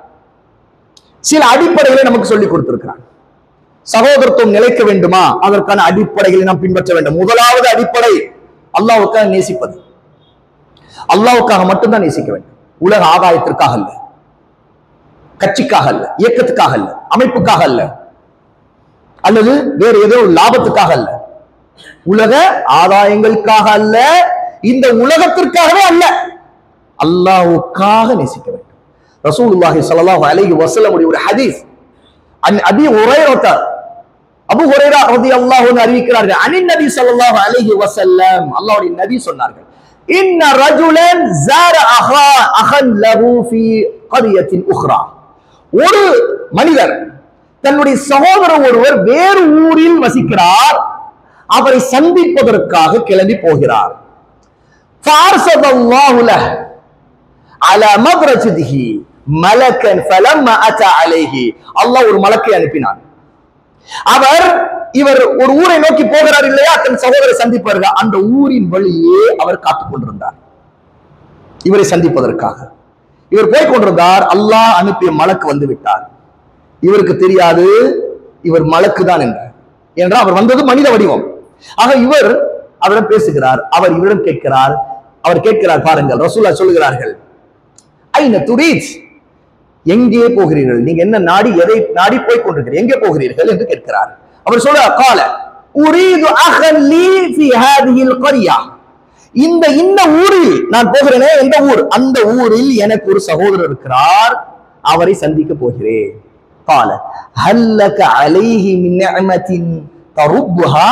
சில அடிப்படைகளை நமக்கு சொல்லிக் கொடுத்திருக்கிறான் சகோதரத்துவம் நிலைக்க வேண்டுமா அதற்கான அடிப்படைகளை நாம் பின்பற்ற வேண்டும் முதலாவது அடிப்படை அல்லாஹ்வுக்காக நேசிப்பது அல்லாஹ்வுக்காக மட்டும்தான் நேசிக்க வேண்டும் உலக ஆதாயத்திற்காக அல்ல கட்சிக்காக அல்ல இயக்கத்துக்காக அல்ல அமைப்புக்காக அல்ல அல்லது வேறு ஏதோ ஒரு லாபத்துக்காக அல்ல உலக ஆதாயங்களுக்காக அல்ல இந்த உலகத்திற்காகவே அல்ல அல்லாஹ்வுக்காக நேசிக்க வேண்டும் ரசூலுல்லாஹி ஸல்லல்லாஹு அலைஹி வஸல்லம் ஒரு ஹதீஸ் அன் அபி ஹுரைரத அபு ஹுரைரா ரலியல்லாஹு அன்ஹு அறிவிக்கிறார்கள் அனின் நபி ஸல்லல்லாஹு அலைஹி வஸல்லம் அல்லாஹ்வுடைய நபி சொன்னார்கள் இன்ன ரஜுலன் ஜார அஹா அஹன் லஹு ஃபீ கரியத்தின் உக்ரா ஒரு மனிதர் தன்னுடைய சகோதரர் ஒருவர் வேறு ஊரில் வசிக்கிறார் அவரை சந்திப்பதற்காக கிளம்பி போகிறார் فأرسل الله له على مدرجته ملكا فلما أتى عليه அல்லாஹ் ஒரு மலக்கை அனுப்பினான் அவர் இவர் ஒரு ஊரை நோக்கி போகிறார் இல்லையா தன் சகோதரரை சந்திப்பார்கள் அந்த ஊரின் வழியே அவர் காத்துக் கொண்டிருந்தார் இவரை சந்திப்பதற்காக இவர் போய் கொண்டிருந்தார் அல்லாஹ் அனுப்பிய மலக்கு வந்து விட்டார் இவருக்கு தெரியாது இவர் மலக்கு தான் என்றார் என்றால் அவர் வந்தது மனித வடிவம் ஆக இவர் அவரிடம் பேசுகிறார் அவர் இவரிடம் கேட்கிறார் அவர் கேட்கிறார் பாருங்கள் ரசூலா சொல்லுகிறார்கள் ஐன துரீத் எங்கே போகிறீர்கள் நீங்க என்ன நாடி எதை நாடி போய் கொண்டிருக்கிறீர்கள் எங்கே போகிறீர்கள் என்று கேட்கிறார் அவர் சொல்ற கால உரீது அஹன் லீ ஃபி ஹாதிஹில் கரியா இந்த இந்த ஊரில் நான் போகிறேனே எந்த ஊர் அந்த ஊரில் எனக்கு ஒரு சகோதரர் இருக்கிறார் அவரை சந்திக்க போகிறேன் கால ஹல்லக அலைஹி மின் நிஅமத்தின் தருப்புஹா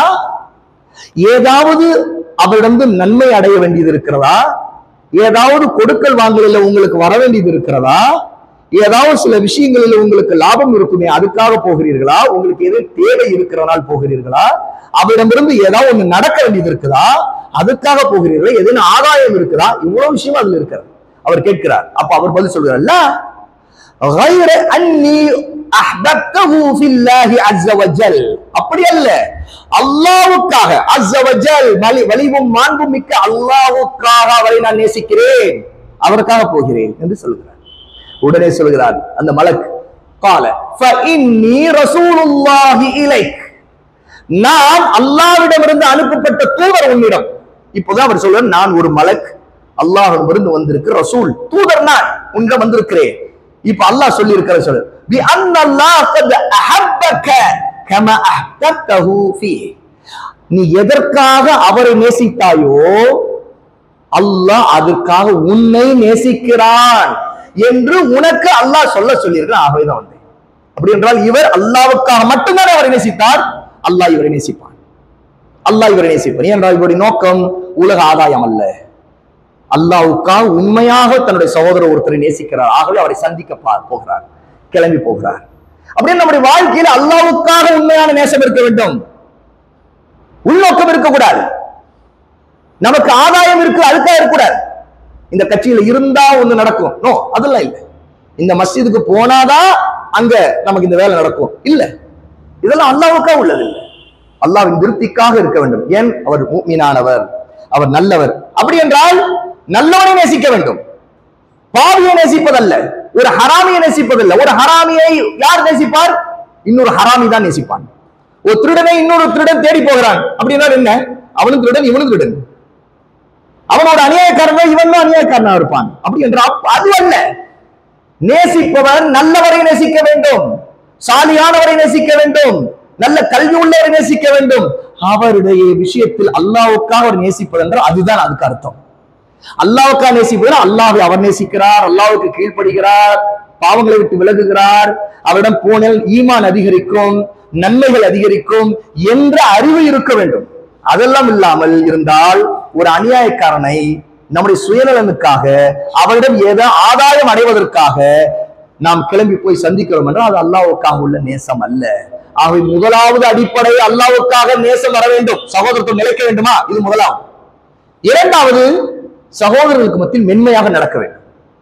ஏதாவது அவரிடந்து நன்மை அடைய வேண்டியது இருக்கிறதா ஏதாவது கொடுக்கல் வாங்கலில் உங்களுக்கு வர வேண்டியது இருக்கிறதா ஏதாவது சில விஷயங்களில் உங்களுக்கு லாபம் இருக்குமே அதுக்காக போகிறீர்களா உங்களுக்கு எது தேவை இருக்கிறனால் போகிறீர்களா அவரிடமிருந்து ஏதாவது ஒண்ணு நடக்க வேண்டியது இருக்குதா அதுக்காக போகிறீர்களா எதுன்னு ஆதாயம் இருக்குதா இவ்வளவு விஷயம் அதுல இருக்கிறது அவர் கேட்கிறார் அப்ப அவர் பதில் சொல்கிறார்ல غير أني أحببته في الله عز وجل அப்படி அல்ல அல்லாஹ்வுக்காக عز وجل வலி வலிவும் மாண்பும் மிக்க அல்லாஹ்வுக்காக அவரை நான் நேசிக்கிறேன் அவருக்காக போகிறேன் என்று சொல்கிறார் உடனே சொல்கிறார் அந்த மலக் قال فإني رسول الله إليك நான் அல்லாவிடமிருந்து அனுப்பப்பட்ட தூதர் உன்னிடம் இப்போதான் அவர் சொல்றார் நான் ஒரு மலக் அல்லாஹ்விடமிருந்து வந்திருக்கு ரசூல் தூதர் நான் உன்னிடம் வந்திருக்கிறேன் இப்ப அல்லாஹ் சொல்லி இருக்கிற சொல்லு பி அன்னல்லாஹ் கத் அஹப்பக கமா அஹ்பப்தஹு ஃபீ நீ எதற்காக அவரை நேசித்தாயோ அல்லாஹ் அதற்காக உன்னை நேசிக்கிறான் என்று உனக்கு அல்லாஹ் சொல்ல சொல்லியிருக்கிறான் ஆகவே தான் வந்தேன் அப்படி என்றால் இவர் அல்லாவுக்காக மட்டும்தான் அவரை நேசித்தார் அல்லாஹ் இவரை நேசிப்பான் அல்லாஹ் இவரை நேசிப்பான் என்றால் இவருடைய நோக்கம் உலக ஆதாயம் அல்ல அல்லாவுக்காக உண்மையாக தன்னுடைய சகோதரர் ஒருத்தரை நேசிக்கிறார் ஆகவே அவரை சந்திக்க பா- போகிறார் கிளம்பி போகிறார் அப்படியே நம்முடைய வாழ்க்கையில அல்லாவுக்காக உண்மையான நேசம் இருக்க வேண்டும் உள்நோக்கம் இருக்கக்கூடாது நமக்கு ஆதாயம் இருக்கு அதுக்காக இருக்கக்கூடாது இந்த கட்சியில இருந்தா ஒண்ணு நடக்கும் நோ அதெல்லாம் இல்லை இந்த மஸ்ஜிதுக்கு போனாதான் அங்க நமக்கு இந்த வேலை நடக்கும் இல்ல இதெல்லாம் அல்லாவுக்காக உள்ளது இல்லை அல்லாவின் திருப்திக்காக இருக்க வேண்டும் ஏன் அவர் மீனானவர் அவர் நல்லவர் அப்படி என்றால் நல்லவனை நேசிக்க வேண்டும் பாவியை நேசிப்பதல்ல ஒரு ஹராமியை நேசிப்பதல்ல ஒரு ஹராமியை யார் நேசிப்பார் இன்னொரு ஹராமி தான் நேசிப்பான் ஒரு திருடனை இன்னொரு திருடன் தேடி போகிறான் அப்படின்னா என்ன அவனும் திருடன் இவனும் திருடன் அவனோட அநியாயக்காரன் இவன் தான் அநியாயக்காரனா இருப்பான் அப்படி என்றால் அது அல்ல நேசிப்பவன் நல்லவரை நேசிக்க வேண்டும் சாலியானவரை நேசிக்க வேண்டும் நல்ல கல்வி உள்ளவரை நேசிக்க வேண்டும் அவருடைய விஷயத்தில் அல்லாவுக்காக அவர் நேசிப்பது என்றால் அதுதான் அதுக்கு அர்த்தம் அல்லாவுக்கா நேசிப்பதில் அல்லாவை அவர் நேசிக்கிறார் அல்லாவுக்கு கீழ்ப்படுகிறார் பாவங்களை விட்டு விலகுகிறார் அவரிடம் போனால் ஈமான் அதிகரிக்கும் நன்மைகள் அதிகரிக்கும் என்ற அறிவு இருக்க வேண்டும் அதெல்லாம் இல்லாமல் இருந்தால் ஒரு அநியாயக்காரனை நம்முடைய சுயநலனுக்காக அவரிடம் ஏதோ ஆதாயம் அடைவதற்காக நாம் கிளம்பி போய் சந்திக்கிறோம் என்றால் அது அல்லாவுக்காக உள்ள நேசம் அல்ல ஆகவே முதலாவது அடிப்படை அல்லாவுக்காக நேசம் வர வேண்டும் சகோதரத்துவம் நிலைக்க வேண்டுமா இது முதலாவது இரண்டாவது சகோதரர்களுக்கு மத்தியில் மென்மையாக நடக்க வேண்டும்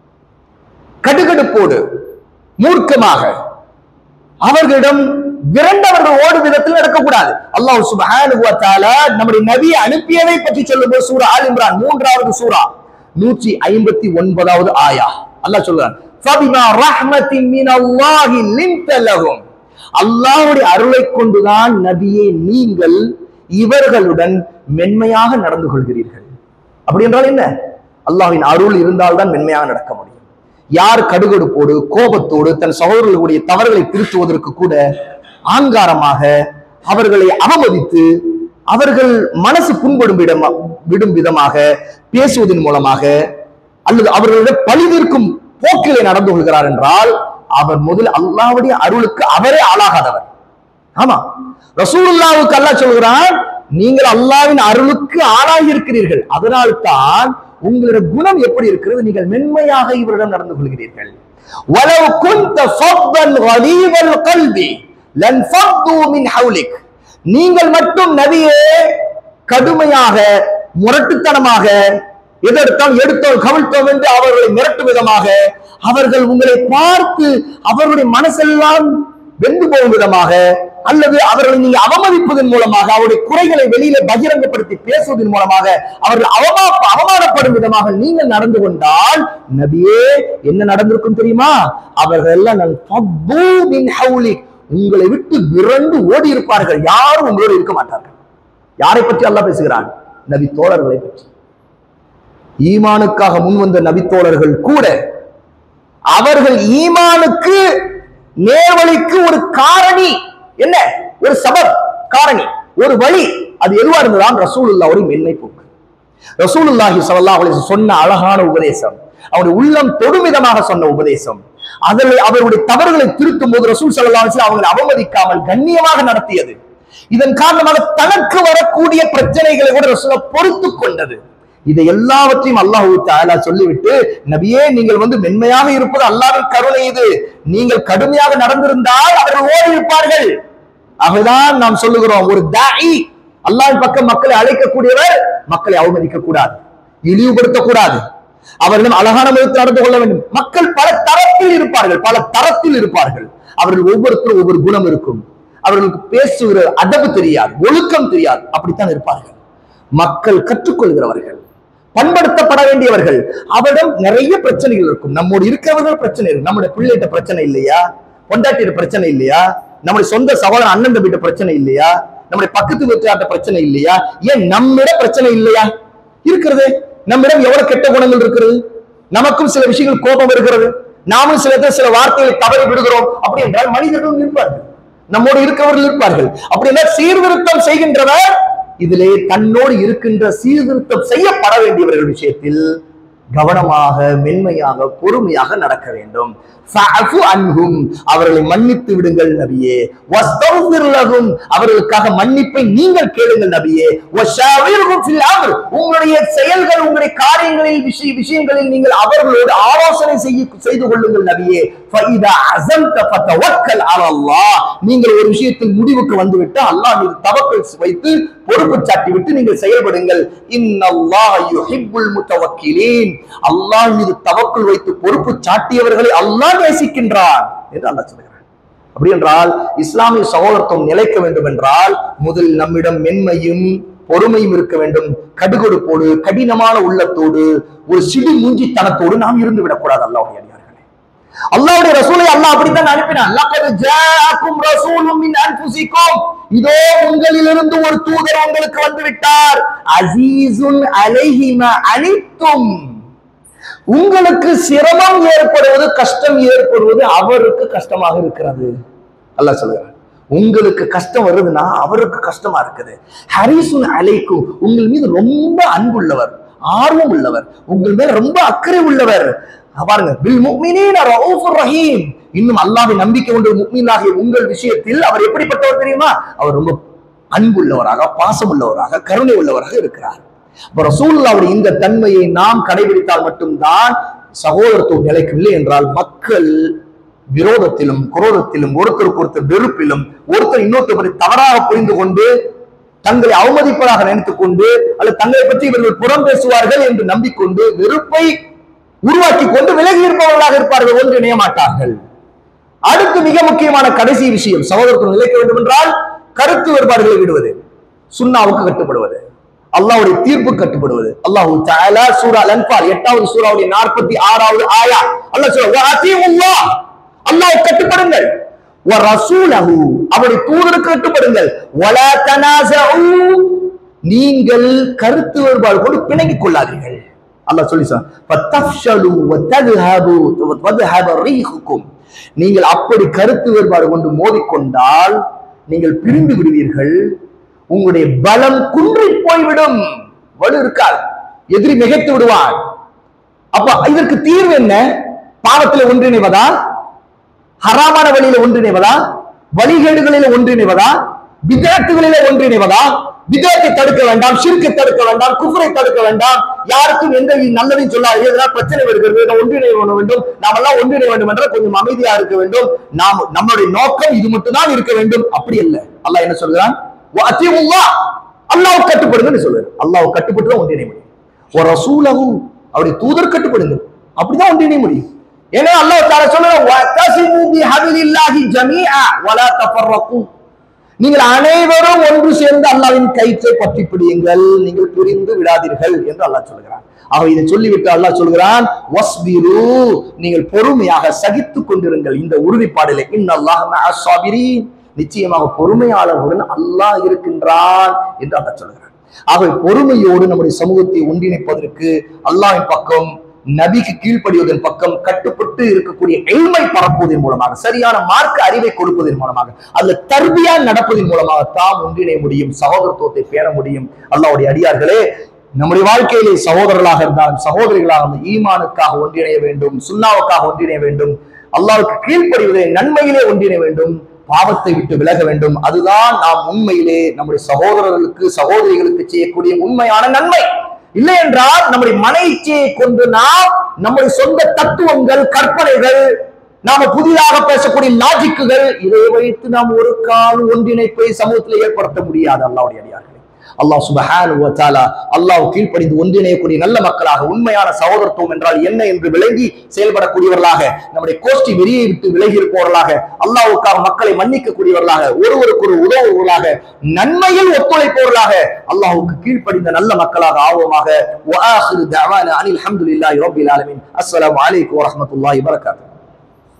கடுகடுப்போடு மூர்க்கமாக அவர்களிடம் விரண்டவர்கள் ஓடும் விதத்தில் நடக்கக்கூடாது அல்லாஹ் சுப்ஹானஹு வ தஆலா நம்முடைய நபியை அனுப்பியதை பற்றி சொல்லும்போது சூரா ஆல் இம்ரான் மூன்றாவது சூரா நூற்றி ஐம்பத்தி ஒன்பதாவது ஆயா அல்லாஹ் சொல்றான் ஃபபிமா ரஹ்மத்தின் மினல்லாஹி லின்த லஹும் அல்லாஹ்வுடைய அருளை கொண்டுதான் நபியே நீங்கள் இவர்களுடன் மென்மையாக நடந்து கொள்கிறீர்கள் அப்படி என்றால் என்ன அல்லாஹ்வின் அருள் இருந்தால்தான் மென்மையாக நடக்க முடியும் யார் கடுகடுப்போடு கோபத்தோடு தன் சகோதரர்களுடைய தவறுகளை திருத்துவதற்கு கூட ஆங்காரமாக அவர்களை அவமதித்து அவர்கள் மனசு புண்படும் விடம் விடும் விதமாக பேசுவதன் மூலமாக அல்லது அவர்களிடம் பழிதீர்க்கும் போக்கிலே நடந்து கொள்கிறார் என்றால் அவர் முதல் அல்லாஹ்வுடைய அருளுக்கு அவரே ஆளாகாதவர் ஆமா ரசூலுல்லாவுக்கு அல்லாஹ் சொல்கிறான் நீங்கள் அல்லாஹ்வின் அருளுக்கு ஆளாகி இருக்கிறீர்கள் அதனால் தான் உங்களுடைய குணம் எப்படி இருக்கிறது நீங்கள் மென்மையாக இவரிடம் நடந்து கொள்கிறீர்கள் وَلَوْ كُنْتَ فَظًّا غَلِيظَ الْقَلْبِ لَانفَضُّوا مِنْ حَوْلِكَ நீங்கள் மட்டும் நபியே கடுமையாக முரட்டுத்தனமாக எதெடுத்தோம் எடுத்தோம் கவிழ்த்தோம் என்று அவர்களை மிரட்டும் விதமாக அவர்கள் உங்களை பார்த்து அவர்களுடைய மனசெல்லாம் வெந்து போகும் விதமாக அல்லது அவர்களை நீங்க அவமதிப்பதன் மூலமாக அவருடைய குறைகளை வெளியில பகிரங்கப்படுத்தி பேசுவதன் மூலமாக அவர்கள் அவமா அவமானப்படும் விதமாக நீங்கள் நடந்து கொண்டால் நபியே என்ன நடந்திருக்கும் தெரியுமா அவர்கள் எல்லாம் நான் ஃபப்பு மின் ஹவுலிக். உங்களை விட்டு விரண்டு ஓடி இருப்பார்கள் யாரும் உங்களோடு இருக்க மாட்டார்கள் யாரை பற்றி அல்லாஹ் பேசுகிறான் நபி தோழர்களை பற்றி ஈமானுக்காக முன்வந்த நபித்தோழர்கள் கூட அவர்கள் ஈமானுக்கு நேர்வழிக்கு ஒரு காரணி என்ன ஒரு சபப் காரணி ஒரு வழி அது எதுவா இருந்ததான் ரசூலுல்லாவுடைய மென்மை போக்கு ரசூலுல்லாஹி ஸல்லல்லாஹு அலைஹி வஸல்லம் சொன்ன அழகான உபதேசம் அவருடைய உள்ளம் தொடுமிதமாக சொன்ன உபதேசம் அதில் அவருடைய தவறுகளை திருத்தும் போது ரசூல் ஸல்லல்லாஹு அலைஹி வஸல்லம் அவங்களை அவமதிக்காமல் கண்ணியமாக நடத்தியது இதன் காரணமாக தனக்கு வரக்கூடிய பிரச்சனைகளை கூட ரசூல பொறுத்து கொண்டது இதை எல்லாவற்றையும் அல்லாஹு தஆலா சொல்லிவிட்டு நபியே நீங்கள் வந்து மென்மையாக இருப்பது அல்லாஹ்வின் கருணை இது நீங்கள் கடுமையாக நடந்திருந்தால் அவர்கள் ஓடி இருப்பார்கள் ஆகதான் நாம் சொல்லுகிறோம் ஒரு தாயி அல்லாஹ்வின் பக்கம் மக்களை அழைக்கக்கூடியவர் மக்களை அவமதிக்க கூடாது இழிவுபடுத்தக்கூடாது அவர்களிடம் அழகான முறையில் நடந்து கொள்ள வேண்டும் மக்கள் பல தரத்தில் இருப்பார்கள் பல தரத்தில் இருப்பார்கள் அவர்கள் ஒவ்வொருத்தரும் ஒவ்வொரு குணம் இருக்கும் அவர்களுக்கு பேசுகிற அதவு தெரியாது ஒழுக்கம் தெரியாது அப்படித்தான் இருப்பார்கள் மக்கள் கற்றுக்கொள்கிறவர்கள் பண்படுத்தப்பட வேண்டியவர்கள் அவரிடம் நிறைய பிரச்சனைகள் இருக்கும் நம்மோடு இருக்கிறவர்கள் பிரச்சனை இருக்கு நம்முடைய பிள்ளைகிட்ட பிரச்சனை இல்லையா பொண்டாட்டிட்ட பிரச்சனை இல்லையா நம்முடைய சொந்த சகோதரன் அண்ணன் தம்பிட்ட பிரச்சனை இல்லையா நம்முடைய பக்கத்து வீட்டாட்ட பிரச்சனை இல்லையா ஏன் நம்மிடம் பிரச்சனை இல்லையா இருக்கிறது நம்மிடம் எவ்வளவு கெட்ட குணங்கள் இருக்கிறது நமக்கும் சில விஷயங்கள் கோபம் இருக்கிறது நாமும் சில இடத்துல சில வார்த்தைகளை தவறி விடுகிறோம் அப்படி என்றால் மனிதர்களும் இருப்பார்கள் நம்மோடு இருக்கிறவர்கள் இருப்பார்கள் அப்படி என்றால் சீர்திருத்தம் செய்கின்றவர் இதிலே தன்னோடு இருக்கின்ற சீர்திருத்தம் செய்யப்பட வேண்டியவர்கள் விஷயத்தில் கவனமாக மென்மையாக பொறுமையாக நடக்க வேண்டும் ஃபஅஃபு அன்ஹும் அவர்களை மன்னித்து விடுங்கள் நபியே வஸ்தக்ஃபிர் லஹும் அவர்களுக்காக மன்னிப்பை நீங்கள் கேளுங்கள் நபியே வஷாவிர்ஹும் ஃபில் அம்ர் உங்களுடைய செயல்கள் உங்களுடைய காரியங்களில் விஷய விஷயங்களில் நீங்கள் அவர்களோடு ஆலோசனை செய்ய செய்து கொள்ளுங்கள் நபியே ஃபஇதா அஸம்த ஃபதவக்கல் அலல்லாஹ் நீங்கள் ஒரு விஷயத்தில் முடிவுக்கு வந்துவிட்டு அல்லாஹ் மீது தவக்கல் வைத்து பொறுப்பு சாட்டி விட்டு நீங்கள் செயல்படுங்கள் இன்னல்லாஹ யுஹிப்புல் முத்தவக்கிலீன் அல்லாஹ் மீது தவக்குள் வைத்து பொறுப்பு சாட்டியவர்களை அல்லாஹ் நேசிக்கின்றான் என்று அல்லாஹ் சொல்கிறான் அப்படி என்றால் இஸ்லாமிய சகோதரத்துவம் நிலைக்க வேண்டும் என்றால் முதலில் நம்மிடம் மென்மையும் பொறுமையும் இருக்க வேண்டும் கடுகொடுப்போடு கடினமான உள்ளத்தோடு ஒரு சிடு மூஞ்சித்தனத்தோடு நாம் இருந்து விடக்கூடாது அல்லாஹ்வுடைய அடியார்களே அல்லாஹ்வுடைய ரசூலை அல்லாஹ் அப்படித்தான் அனுப்பினான் லக்கத் ஜாஅக்கும் ரசூலும் மின் அன்ஃபுசிக்கும் இதோ உங்களிலிருந்து ஒரு தூதர் உங்களுக்கு வந்து விட்டார் அசீசுன் அலைஹி மா அனித்தும் உங்களுக்கு சிரமம் ஏற்படுவது கஷ்டம் ஏற்படுவது அவருக்கு கஷ்டமாக இருக்கிறது அல்லாஹ் சொல்லுகிறார் உங்களுக்கு கஷ்டம் வருதுன்னா அவருக்கு கஷ்டமா இருக்குது ஹரிசுன் அலைக்கும் உங்கள் மீது ரொம்ப அன்புள்ளவர் ஆர்வம் உள்ளவர் உங்கள் மேல் ரொம்ப அக்கறை உள்ளவர் பாருங்க பில் முக்மினீன ரவுஃபுர் ரஹீம் இன்னும் அல்லாஹ்வை நம்பிக்கை கொண்ட முக்மீனாகிய உங்கள் விஷயத்தில் அவர் எப்படிப்பட்டவர் தெரியுமா அவர் ரொம்ப அன்புள்ளவராக பாசம் உள்ளவராக கருணை உள்ளவராக இருக்கிறார் அப்ப ரசூலுல்லாவுடைய இந்த தன்மையை நாம் கடைபிடித்தால் மட்டும்தான் சகோதரத்துவம் நிலைக்கவில்லை என்றால் மக்கள் விரோதத்திலும் குரோதத்திலும் ஒருத்தருக்கு ஒருத்தர் வெறுப்பிலும் ஒருத்தர் இன்னொருத்தர் பற்றி தவறாக புரிந்து கொண்டு தங்களை அவமதிப்பதாக நினைத்துக் கொண்டு அல்லது தங்களை பற்றி இவர்கள் புறம் பேசுவார்கள் என்று நம்பிக்கொண்டு வெறுப்பை உருவாக்கி கொண்டு விலகி இருப்பவர்களாக இருப்பார்கள் ஒன்று இணைய மாட்டார்கள் அடுத்து மிக முக்கியமான கடைசி விஷயம் சகோதரத்துவம் நிலைக்க வேண்டும் என்றால் கருத்து வேறுபாடுகளை விடுவது சுண்ணாவுக்கு கட்டுப்படுவது அல்லாஹ்வுடைய தீர்ப்பு கட்டுப்படுவது அல்லாஹு தஆலா சூரா அல்-அன்ஃபால் எட்டாவது சூராவுடைய நாற்பத்தி ஆறாவது ஆயா அல்லாஹ் சொல்ல அல்லாஹ் அல்லாஹ் கட்டுப்படுங்கள் வ ரசூலஹு அவருடைய தூதருக்கு கட்டுப்படுங்கள் வலா தனாஸஉ நீங்கள் கருத்து வேறுபாடு கொண்டு பிணங்கிக் கொள்ளாதீர்கள் அல்லாஹ் சொல்லி சொன்னான் ஃபத்தஃஷலு வதذهபு வதذهب ரீஹுக்கும் நீங்கள் அப்படி கருத்து வேறுபாடு கொண்டு மோதிக்கொண்டால் நீங்கள் பிரிந்து விடுவீர்கள் உங்களுடைய பலம் குன்றி போய்விடும் வலு இருக்காது எதிரி மிகைத்து விடுவான் அப்ப இதற்கு தீர்வு என்ன பாவத்தில் ஒன்றிணைவதா ஹராமான வழியில ஒன்றிணைவதா வழிகேடுகளில ஒன்றிணைவதா விதத்துகளிலே ஒன்றிணைவதா விதத்தை தடுக்க வேண்டாம் ஷிர்க்கை தடுக்க வேண்டாம் குஃபரை தடுக்க வேண்டாம் யாருக்கும் எந்த நல்லதையும் சொல்லாது எதனால் பிரச்சனை வருகிறது நாம் ஒன்றிணைய வேண்டும் நாம் எல்லாம் ஒன்றிணைய வேண்டும் என்றால் கொஞ்சம் அமைதியா இருக்க வேண்டும் நாம் நம்மளுடைய நோக்கம் இது மட்டும்தான் இருக்க வேண்டும் அப்படி அல்ல அல்லாஹ் என்ன சொல்கிறான் அத்தியமுல்லா அல்லாஹ் கட்டுப்படுங்கன்னு சொல்லுவார் அல்லாஹ் கட்டுப்பட்டு தான் ஒன்றிணைய முடியும் ஒரு ரசூலகும் அவருடைய தூதர் கட்டுப்படுங்க அப்படிதான் ஒன்றிணைய முடியும் ஏன்னா அல்லாஹ் தால சொல்லுறான் வத்தசிமு பிஹபிலில்லாஹி ஜமீஆ வலா தஃபர்ரகு நீங்கள் அனைவரும் ஒன்று சேர்ந்து அல்லாஹ்வின் கயிற்றை பற்றி பிடியுங்கள் நீங்கள் பிரிந்து விடாதீர்கள் என்று அல்லாஹ் சொல்கிறான் ஆக இதை சொல்லிவிட்டு அல்லாஹ் சொல்கிறான் வஸ்பிரு நீங்கள் பொறுமையாக சகித்துக் கொண்டிருங்கள் இந்த உறுதிப்பாடிலே இன்னல்லாஹ் மஅஸ் சாபிரீன் நிச்சயமாக பொறுமையாளர்களுடன் அல்லாஹ் இருக்கின்றான் என்று அல்லாஹ் சொல்கிறான் ஆகவே பொறுமையோடு நம்முடைய சமூகத்தை ஒன்றிணைப்பதற்கு அல்லாஹ்வின் பக்கம் நபிக்கு கீழ்ப்படிவதன் பக்கம் கட்டுப்பட்டு இருக்கக்கூடிய எளிமை பரப்புவதன் மூலமாக சரியான மார்க்க அறிவை கொடுப்பதன் மூலமாக அல்ல தர்பியா நடப்பதன் மூலமாக தாம் ஒன்றிணைய முடியும் சகோதரத்துவத்தை பேண முடியும் அல்லாவுடைய அடியார்களே நம்முடைய வாழ்க்கையிலே சகோதரர்களாக இருந்தாலும் சகோதரிகளாக இருந்தாலும் ஈமானுக்காக ஒன்றிணைய வேண்டும் சுண்ணாவுக்காக ஒன்றிணைய வேண்டும் அல்லாவுக்கு கீழ்ப்படிவதை நன்மையிலே ஒன்றிணைய வேண்டும் பாவத்தை விட்டு விலக வேண்டும் அதுதான் நாம் உண்மையிலே நம்முடைய சகோதரர்களுக்கு சகோதரிகளுக்கு செய்யக்கூடிய உண்மையான நன்மை இல்லை என்றால் நம்முடைய மன இச்சையை கொண்டு நாம் நம்முடைய சொந்த தத்துவங்கள் கற்பனைகள் நாம புதிதாக பேசக்கூடிய லாஜிக்குகள் இதை வைத்து நாம் ஒரு கால் ஒன்றிணைப்பை சமூகத்தில் ஏற்படுத்த முடியாது அல்லாவுடைய அடியார்களே அல்லாஹ் சுபஹானஹு வ தஆலா அல்லாஹ் கீழ்ப்படிந்து ஒன்றிணையக்கூடிய நல்ல மக்களாக உண்மையான சகோதரத்துவம் என்றால் என்ன என்று விளங்கி செயல்படக்கூடியவர்களாக நம்முடைய கோஷ்டி வெறியை விட்டு விலகி இருப்பவர்களாக அல்லாஹ்வுக்காக மக்களை மன்னிக்கக்கூடியவர்களாக ஒருவருக்கு ஒரு உதவுவர்களாக நன்மையில் ஒத்துழைப்பவர்களாக அல்லாஹ்வுக்கு கீழ்ப்படிந்த நல்ல மக்களாக ஆவோமாக வஆஹிரு தஅவானா அனில் ஹம்துலில்லாஹி ரப்பில் ஆலமீன் அஸ்ஸலாமு அலைக்கும் வரஹ்மத்துல்லாஹி வபரகாத்துஹு